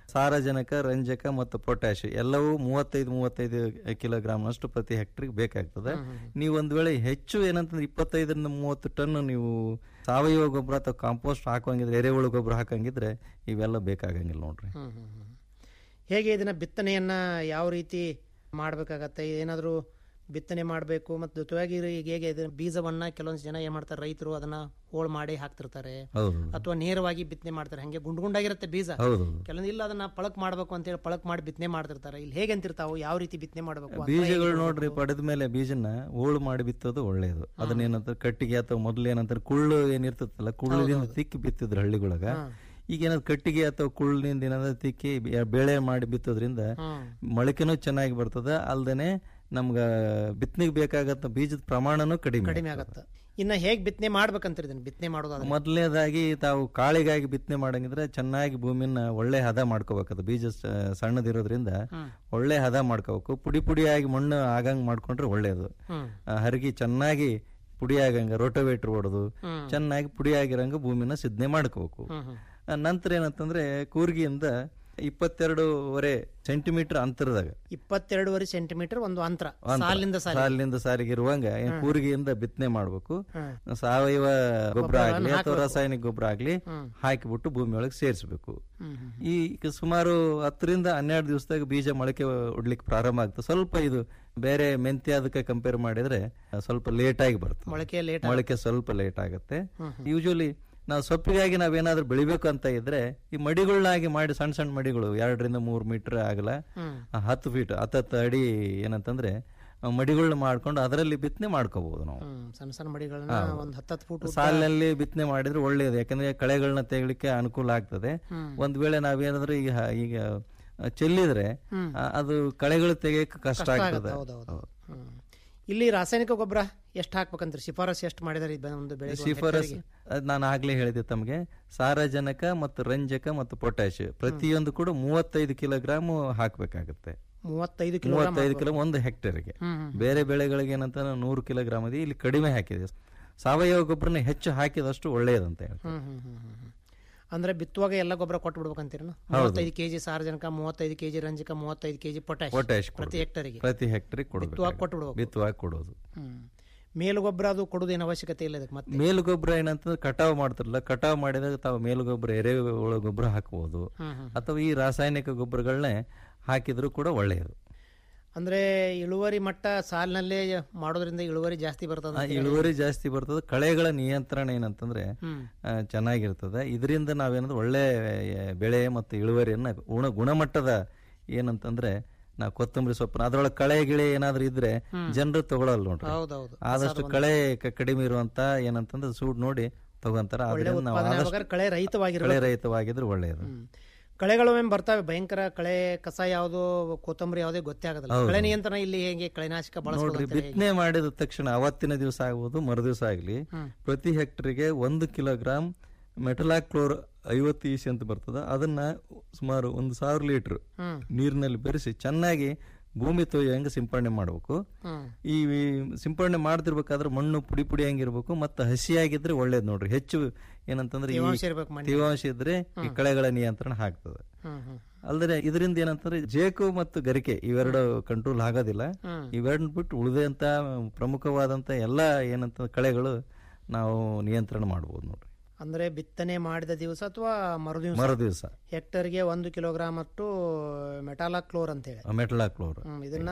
ಸಾರಜನಕ ರಂಜಕ ಮತ್ತು ಪೊಟ್ಯಾಶ್ ಎಲ್ಲವೂ ಮೂವತ್ತೈದು ಮೂವತ್ತೈದು ಕಿಲೋಗ್ರಾಮ್ನಷ್ಟು ಪ್ರತಿ ಹೆಕ್ಟರ್ಗೆ ಬೇಕಾಗ್ತದೆ ನೀವು ಒಂದ್ ವೇಳೆ ಹೆಚ್ಚು ಏನಂತಂದ್ರೆ ಇಪ್ಪತ್ತೈದರಿಂದ ಮೂವತ್ತು ಟನ್ ನೀವು ಸಾವಯವ ಗೊಬ್ಬರ ಅಥವಾ ಕಾಂಪೋಸ್ಟ್ ಹಾಕಂಗಿದ್ರೆ ಎರೆಹುಳು ಗೊಬ್ಬರ ಹಾಕಂಗಿದ್ರೆ ಇವೆಲ್ಲ ಬೇಕಾಗಂಗಿಲ್ಲ ನೋಡ್ರಿ ಹ್ಮ್, ಹ್ಮ್, ಹ್ಮ್. ಹೇಗೆ ಇದನ್ನ ಬಿತ್ತನೆಯನ್ನ ಯಾವ ರೀತಿ ಮಾಡಬೇಕಾಗತ್ತೆ ಏನಾದರೂ ಬಿತ್ತನೆ ಮಾಡಬೇಕು ಮತ್ತು ಜೊತೆಯಾಗಿ ಈಗ ಹೇಗೆ ಇದನ್ನ ಬೀಜವನ್ನ ಕೆಲವೊಂದು ಜನ ಏನ್ ಮಾಡ್ತಾರೆ ರೈತರು ಅದನ್ನ ಹೋಳು ಮಾಡಿ ಹಾಕ್ತಿರ್ತಾರೆ ಹೌದು. ಅಥವಾ ನೇರವಾಗಿ ಬಿತ್ತನೆ ಮಾಡ್ತಾರೆ ಹಂಗೆ ಗುಂಡು ಗುಂಡಾಗಿರುತ್ತೆ ಬೀಜ ಹೌದು. ಕೆಲವೊಂದು ಇಲ್ಲ ಅದನ್ನ ಪಳಕ್ ಮಾಡ್ಬೇಕು ಅಂತೇಳಿ ಪಳಕ್ ಮಾಡಿ ಬಿತ್ತನೆ ಮಾಡ್ತಿರ್ತಾರೆ ಇಲ್ಲಿ ಹೇಗೆ ಅಂತಿರ್ತಾವು ಯಾವ ರೀತಿ ಬಿತ್ತನೆ ಮಾಡಬೇಕು ಅಂತ ಬೀಜಗಳು ಹೇಗೆ ನೋಡ್ರಿ ಪಡೆದ ಮೇಲೆ ಬೀಜನ ಹೋಳು ಮಾಡಿ ಬಿತ್ತೋದು ಒಳ್ಳೆಯದು ಅದನ್ನ ಏನಂತಾರೆ ಕಟ್ಟಿಗೆ ಅಥವಾ ಮೊದಲು ಏನಂತಾರೆ ಕುಳ್ಳು ಏನಿರ್ತದಲ್ಲ ಕುಳ್ಳಿನಿಂದ ತಿಕ್ಕಿ ಬಿತ್ತಿದ್ರು ಹಳ್ಳಿಗೊಳಗ ಈಗ ಏನಾದ್ರು ಕಟ್ಟಿಗೆ ಅಥವಾ ಕುಳ್ಳಿನಿಂದ ಏನಾದ್ರು ತಿಕ್ಕಿ ಬೆ- ಬೆಳೆ ಮಾಡಿ ಬಿತ್ತೋದ್ರಿಂದ ಮೊಳಕೆನೂ ಚೆನ್ನಾಗಿ ಬರ್ತದೆ ಅಲ್ದೇನೆ ನಮ್ಗ ಬಿತ್ತನೆಗೆ ಬೇಕಾಗತ್ತ ಬೀಜದ ಪ್ರಮಾಣನೂ ಕಡಿಮೆ ಕಡಿಮೆ ಆಗತ್ತೆ ಇನ್ನ ಹೇಗೆ ಬಿತ್ತನೆ ಮಾಡ್ಬೇಕಂತೀರಿ ಇದನ್ನ ಬಿತ್ತನೆ ಮಾಡೋದಾದ್ರೆ ಮೊದಲನೇದಾಗಿ ತಾವು ಕಾಳಿಗಾಗಿ ಬಿತ್ತನೆ ಮಾಡಂಗಿದ್ರೆ ಚೆನ್ನಾಗಿ ಭೂಮಿನ ಒಳ್ಳೆ ಹದ ಮಾಡ್ಕೋಬೇಕದು ಬೀಜ ಸ- ಸಣ್ಣದಿರೋದ್ರಿಂದ ಹ್ಮ್. ಒಳ್ಳೆ ಹದ ಮಾಡ್ಕೋಬೇಕು ಪುಡಿ ಪುಡಿಯಾಗಿ ಮಣ್ಣು ಆಗಂಗ್ ಮಾಡ್ಕೊಂಡ್ರೆ ಒಳ್ಳೇದು ಹ್ಮ್. ಆ, ಹರಗಿ ಚೆನ್ನಾಗಿ ಪುಡಿ ಆಗಂಗ ರೋಟೋವೇಟ್ರ್ ಹೊಡೆದು ಹ್ಮ್. ಚೆನ್ನಾಗಿ ಪುಡಿ ಆಗಿರಂಗ ಭೂಮಿನ ಸಿದ್ಧನೆ ಮಾಡ್ಕೋಬೇಕು ಹ್ಮ್, ಹ್ಮ್. ಆ, ನಂತರ ಏನಂತಂದ್ರೆ ಕೂರ್ಗಿಯಿಂದ ಇಪ್ಪತ್ತೆರಡೂವರೆ ಸೆಂಟಿಮೀಟರ್ ಅಂತರದಾಗ ಇಪ್ಪತ್ತೆರಡುವರೆ ಸೆಂಟಿಮೀಟರ್ ಒಂದು ಅಂತರ ಅಂತರ. ಸಾಲಿನಿಂದ ಸಾಲಿ ಸಾಲಿನಿಂದ ಸಾಲಿಗೆ ಇರುವಂಗ ಏನ್ ಹ್ಮ್. ಕೂರ್ಗಿಯಿಂದ ಬಿತ್ತನೆ ಮಾಡ್ಬೇಕು ಹ್ಮ್. ಸಾವಯವ ಗೊಬ್ಬರ ಗೊಬ್ಬರವನ್ನ ಆಗ್ಲಿ ಅಥವಾ ಹಾಕ್ಬೇಕು. ರಾಸಾಯನಿಕ ಗೊಬ್ಬರ ಆಗ್ಲಿ ಹ್ಮ್. ಹಾಕಿಬಿಟ್ಟು ಭೂಮಿ ಒಳಗೆ ಸೇರಿಸಬೇಕು ಹ್ಮ್, ಹ್ಮ್. ಈ ಸುಮಾರು ಹತ್ತರಿಂದ ಹನ್ನೆರಡು ದಿವಸದಾಗ ಬೀಜ ಮೊಳಕೆ ಉಡ್ಲಿಕ್ಕೆ ಪ್ರಾರಂಭ ಆಗ್ತದೆ ಸ್ವಲ್ಪ ಇದು ಬೇರೆ ಮೆಂತ್ಯ ಅದಕ್ಕೆ ಕಂಪೇರ್ ಮಾಡಿದ್ರೆ ಆ, ಸ್ವಲ್ಪ ಲೇಟ್ ಆಗಿ ಬರುತ್ತೆ ಮೊಳಕೆ late ಮೊಳಕೆ ಸ್ವಲ್ಪ ಲೇಟ್ ಆಗುತ್ತೆ ಹ್ಮ್, ಹ್ಮ್. ಯೂಶಲಿ ನಾವು ಸೊಪ್ಪಿಗಾಗಿ ನಾವೇನಾದ್ರೂ ಬೆಳಿಬೇಕು ಅಂತ ಇದ್ರೆ ಈ ಮಡಿಗಳನ್ನಾಗಿ ಮಾಡಿ ಸಣ್ಣ ಸಣ್ಣ ಮಡಿಗಳು ಎರಡರಿಂದ ಮೂರು ಮೀಟರ್ ಆಗಲ್ಲ ಹ್ಮ್. ಆ, ಹತ್ತು ಫೀಟ್ ಹತ್ತತ್ತು ಅಡಿ ಏನಂತಂದ್ರೆ ಆ, ಮಡಿಗಳನ್ನ ಮಾಡ್ಕೊಂಡು ಅದರಲ್ಲಿ ಬಿತ್ತನೆ ಮಾಡ್ಕೋಬಹುದು ನಾವು ಹ್ಮ್, ಸಣ್ಣ ಸಣ್ಣ ಮಡಿಗಳನ್ನ ಹೌದು. ಒಂದ್ ಹತ್ತತ್ತು ಫೂಟ್ ಉದ್ದ- ಸಾಲಿನಲ್ಲಿ ಬಿತ್ತನೆ ಮಾಡಿದ್ರೆ ಒಳ್ಳೇದು ಯಾಕಂದ್ರೆ ಕಳೆಗಳನ್ನ ತೆಗಿಲಿಕ್ಕೆ ಅನುಕೂಲ ಆಗ್ತದೆ ಹ್ಮ್. ಒಂದ್ ವೇಳೆ ನಾವೇನಾದ್ರೂ ಈಗ ಈಗ ಚೆಲ್ಲಿದ್ರೆ ಹ್ಮ್. ಆ, ಅದು ಕಳೆಗಳು ತೆಗಿಯಕ್ಕೆ ಕಷ್ಟ ಕಷ್ಟ ಆಗ್ತದೆ ಆಗತ್ತೆ, ಹೌದೌದು. ಹ್ಮ್. ಇಲ್ಲಿ ರಾಸಾಯನಿಕ ಗೊಬ್ಬರ ಎಷ್ಟು ಹಾಕ್ಬೇಕಂತ ಶಿಫಾರಸ್ ಎಷ್ಟು ಮಾಡಿದಾರೆ ಈ ಬ- ಒಂದು ಬೆಳೆ ಶಿಫಾರಸ್ ಅದ್ ನಾನು ಆಗ್ಲೇ ಹೇಳಿದೆ ತಮಗೆ ಸಾರಜನಕ ಮತ್ತು ರಂಜಕ ಮತ್ತು ಪೊಟ್ಯಾಶ್ ಪ್ರತಿಯೊಂದು ಕೂಡ ಮೂವತ್ತೈದು ಕಿಲೋಗ್ರಾಮ್ ಹಾಕ್ಬೇಕಾಗುತ್ತೆ ಮೂವತ್ತೈದು ಕಿಲೋಗ್ರಾಮ್ ಮೂವತ್ತೈದು ಕಿಲೋ ಒಂದು ಹೆಕ್ಟೇರ್ಗೆ ಹ್ಮ್, ಹ್ಮ್. ಬೇರೆ ಬೆಳೆಗಳಿಗೆ ಏನಂತ ನೂರು ಕಿಲೋಗ್ರಾಮ್ ಇದೆ ಇಲ್ಲಿ ಕಡಿಮೆ ಹಾಕಿದೆ ಸಾವಯವ ಗೊಬ್ಬರನ ಹೆಚ್ಚು ಹಾಕಿದಷ್ಟು ಒಳ್ಳೆಯದಂತ ಹೇಳಿ ಹ್ಮ್ ಹ್ಮ್ ಹ್ಮ್ ಹ್ಮ್ ಹ್ಮ್. ಅಂದ್ರೆ ಬಿತ್ತುವಾಗ ಎಲ್ಲ ಗೊಬ್ಬರ ಕೊಟ್ಟು ಬಿಡ್ಬೇಕಂತೀರಿ ಹೌದು. ಮೂವತ್ತೈದು ಕೆಜಿ ಸಾರಜನಕ ಮೂವತ್ತೈದು ಕೆಜಿ ರಂಜಕ ಮೂವತ್ತೈದು ಕೆಜಿ ಪೊಟ್ಯಾಶ್ ಪೊಟ್ಯಾಶ್ ಪ್ರತಿ ಹೆಕ್ಟರಿಗೆ ಪ್ರತಿ ಹೆಕ್ಟೇರಿಗೆ ಬಿತ್ತುವಾಗ ಕೊಟ್ಟು ಬಿಡ್ಬೇಕು ಬಿತ್ತುವಾಗ ಕೊಡೋದು ಹ್ಮ್ ಮೇಲು ಗೊಬ್ಬರ ಅದು ಕೊಡುದೇನು ಅವಶ್ಯಕತೆ ಇಲ್ಲ ಇದಕ್ಕೆ ಮತ್ತೆ ಮೇಲು ಗೊಬ್ಬರ ಏನಂತಂದ್ರೆ ಕಟಾವ್ ಮಾಡ್ತಾರಲ್ಲ ಕಟಾವ್ ಮಾಡಿದಾಗ ತಾವು ಮೇಲು ಗೊಬ್ಬರ ಎರೆಹುಳ ಗೊಬ್ಬರ ಹಾಕಬಹುದು ಹ್ಮ್, ಹ್ಮ್. ಅಥವಾ ಈ ರಾಸಾಯನಿಕ ಗೊಬ್ಬರಗಳನ್ನೇ ಹಾಕಿದ್ರು ಕೂಡ ಒಳ್ಳೆಯದು ಅಂದ್ರೆ ಇಳುವರಿ ಮಟ್ಟ ಸಾಲಿನಲ್ಲೇ ಮಾಡೋದ್ರಿಂದ ಇಳುವರಿ ಜಾಸ್ತಿ ಬರ್ತದ ಆ ಇಳುವರಿ ಜಾಸ್ತಿ ಬರ್ತದೆ ಕಳೆಗಳ ನಿಯಂತ್ರಣ ಏನಂತಂದ್ರೆ ಹ್ಮ್. ಆ, ಚೆನ್ನಾಗಿರ್ತದೆ ಇದರಿಂದ ನಾವೇನಂದ್ರೆ ಒಳ್ಳೆ ಆ, ಬೆಳೆ ಮತ್ತು ಇಳುವರಿಯನ್ನ ಗುಣ ಗುಣಮಟ್ಟದ ಏನಂತಂದ್ರೆ ನಾವು ಕೊತ್ತಂಬರಿ ಸೊಪ್ಪು ಅದ್ರೊಳಗೆ ಕಳೆ ಗಿಳೆ ಏನಾದ್ರೂ ಇದ್ರೆ ಹ್ಮ್. ಜನರು ತಗೊಳಲ್ಲ ನೋಡ್ರಿ ಹೌದೌದು. ಆದಷ್ಟು ಪ್ರಸಾದ ಕಳೆ ಕ- ಕಡಿಮೆ ಇರುವಂತ ಏನಂತಂದ್ರೆ ಸೂಡ್ ನೋಡಿ ತಗೊಂತಾರ ಒಳ್ಳೆ ಅದರಿಂದ ನಾವು ಉತ್ಪಾದನೆ ಆದಷ್ಟು ಆಗ್ಬೇಕಾದ್ರೆ ಕಳೆ ರಹಿತವಾಗಿರ್ಬೇಕು. ಕಳೆ ರಹಿತವಾಗಿದ್ರೆ ಒಳ್ಳೆಯದು ಕಳೆಗಳು ಒಮ್ಮೆ ಬರ್ತವೆ ಭಯಂಕರ ಕಳೆ ಕಸ ಯಾವುದು ಕೊತ್ತಂಬರಿ ಯಾವುದೇ ಗೊತ್ತೇ ಆಗೋದಿಲ್ಲ ಹೌದು. ಕಳೆ ನಿಯಂತ್ರಣ ಇಲ್ಲಿ ಹೇಗೆ ಕಳೆನಾಶಕ ನೋಡ್ರಿ ಬಳಸಬಹುದು ಬಿತ್ತನೆ ಮಾಡಿದ ತಕ್ಷಣ ಅವತ್ತಿನ ದಿವಸ ಆಗ್ಬೋದು ಮರುದಿವಸ ಆಗ್ಲಿ ಹ್ಮ್. ಪ್ರತಿ ಹೆಕ್ಟರ್ಗೆ ಒಂದು ಕಿಲೋಗ್ರಾಮ್ ಮೆಟಲಾಕ್ಲೋರ್ ಐವತ್ತು ಇಸಿ ಅಂತ ಬರ್ತದ ಅದನ್ನ ಸುಮಾರು ಒಂದು ಸಾವಿರ ಲೀಟರ್ ಹ್ಮ್. ನೀರಿನಲ್ಲಿ ಬೆರೆಸಿ ಚೆನ್ನಾಗಿ ಭೂಮಿ ತೊಯ್ಯಂಗೆ ಸಿಂಪಡಣೆ ಮಾಡಬೇಕು ಹ್ಮ್. ಈ ಸಿಂಪಡಣೆ ಮಾಡ್ತಿರ್ಬೇಕಾದ್ರೆ ಮಣ್ಣು ಪುಡಿ ಪುಡಿ ಹಂಗಿರ್ಬೇಕು ಮತ್ತೆ ಹಸಿಯಾಗಿದ್ರೆ ಒಳ್ಳೇದು ನೋಡ್ರಿ ಹೆಚ್ಚು ಏನಂತಂದ್ರೆ ಈ ತೇವಾಂಶ ಇರ್ಬೇಕು ಮಣ್ಣಿನಲ್ಲಿ. ತೇವಾಂಶ ಇದ್ರೆ ಈ ಕಳೆಗಳ ನಿಯಂತ್ರಣ ಆಗ್ತದೆ ಹ್ಮ್, ಹ್ಮ್. ಅಲ್ಲದೆ ಇದರಿಂದ ಏನಂತಂದ್ರೆ ಜೇಕು ಮತ್ತು ಗರಿಕೆ ಇವೆರಡು ಕಂಟ್ರೋಲ್ ಆಗೋದಿಲ್ಲ ಹ್ಮ್. ಇವೆರಡನ್ನ ಬಿಟ್ಟು ಉಳಿದಂತ ಪ್ರಮುಖವಾದಂತ ಎಲ್ಲ ಏನಂತ ಕಳೆಗಳು ನಾವು ನಿಯಂತ್ರಣ ಮಾಡಬಹುದು ನೋಡ್ರಿ ಅಂದ್ರೆ ಬಿತ್ತನೆ ಮಾಡಿದ ದಿವಸ ಅಥವಾ ಮರುದಿವಸ ಮರುದಿವಸ. ಹೆಕ್ಟರ್ಗೆ ಒಂದು ಕಿಲೋಗ್ರಾಮ್ ಅಷ್ಟು ಮೆಟಾಲಾಕ್ಲೋರ್ ಅಂತ ಹೇಳಿ ಮೆಟಲಾಕ್ಲೋರ್ ಹ್ಮ್, ಇದನ್ನ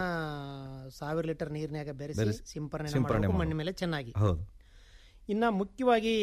ಸಾವಿರ ಲೀಟರ್ ನೀರಿನಾಗ ಬೆರೆಸಿ ಬೆರೆಸಿ ಸಿಂಪರಣೆ ಸಿಂಪರಣೆ ಮಾಡಬೇಕು ಮಾಡ್ಬೇಕು. ಮಣ್ಣಿನ ಮೇಲೆ ಚೆನ್ನಾಗಿ ಹೌದು ಇನ್ನ ಮುಖ್ಯವಾಗಿ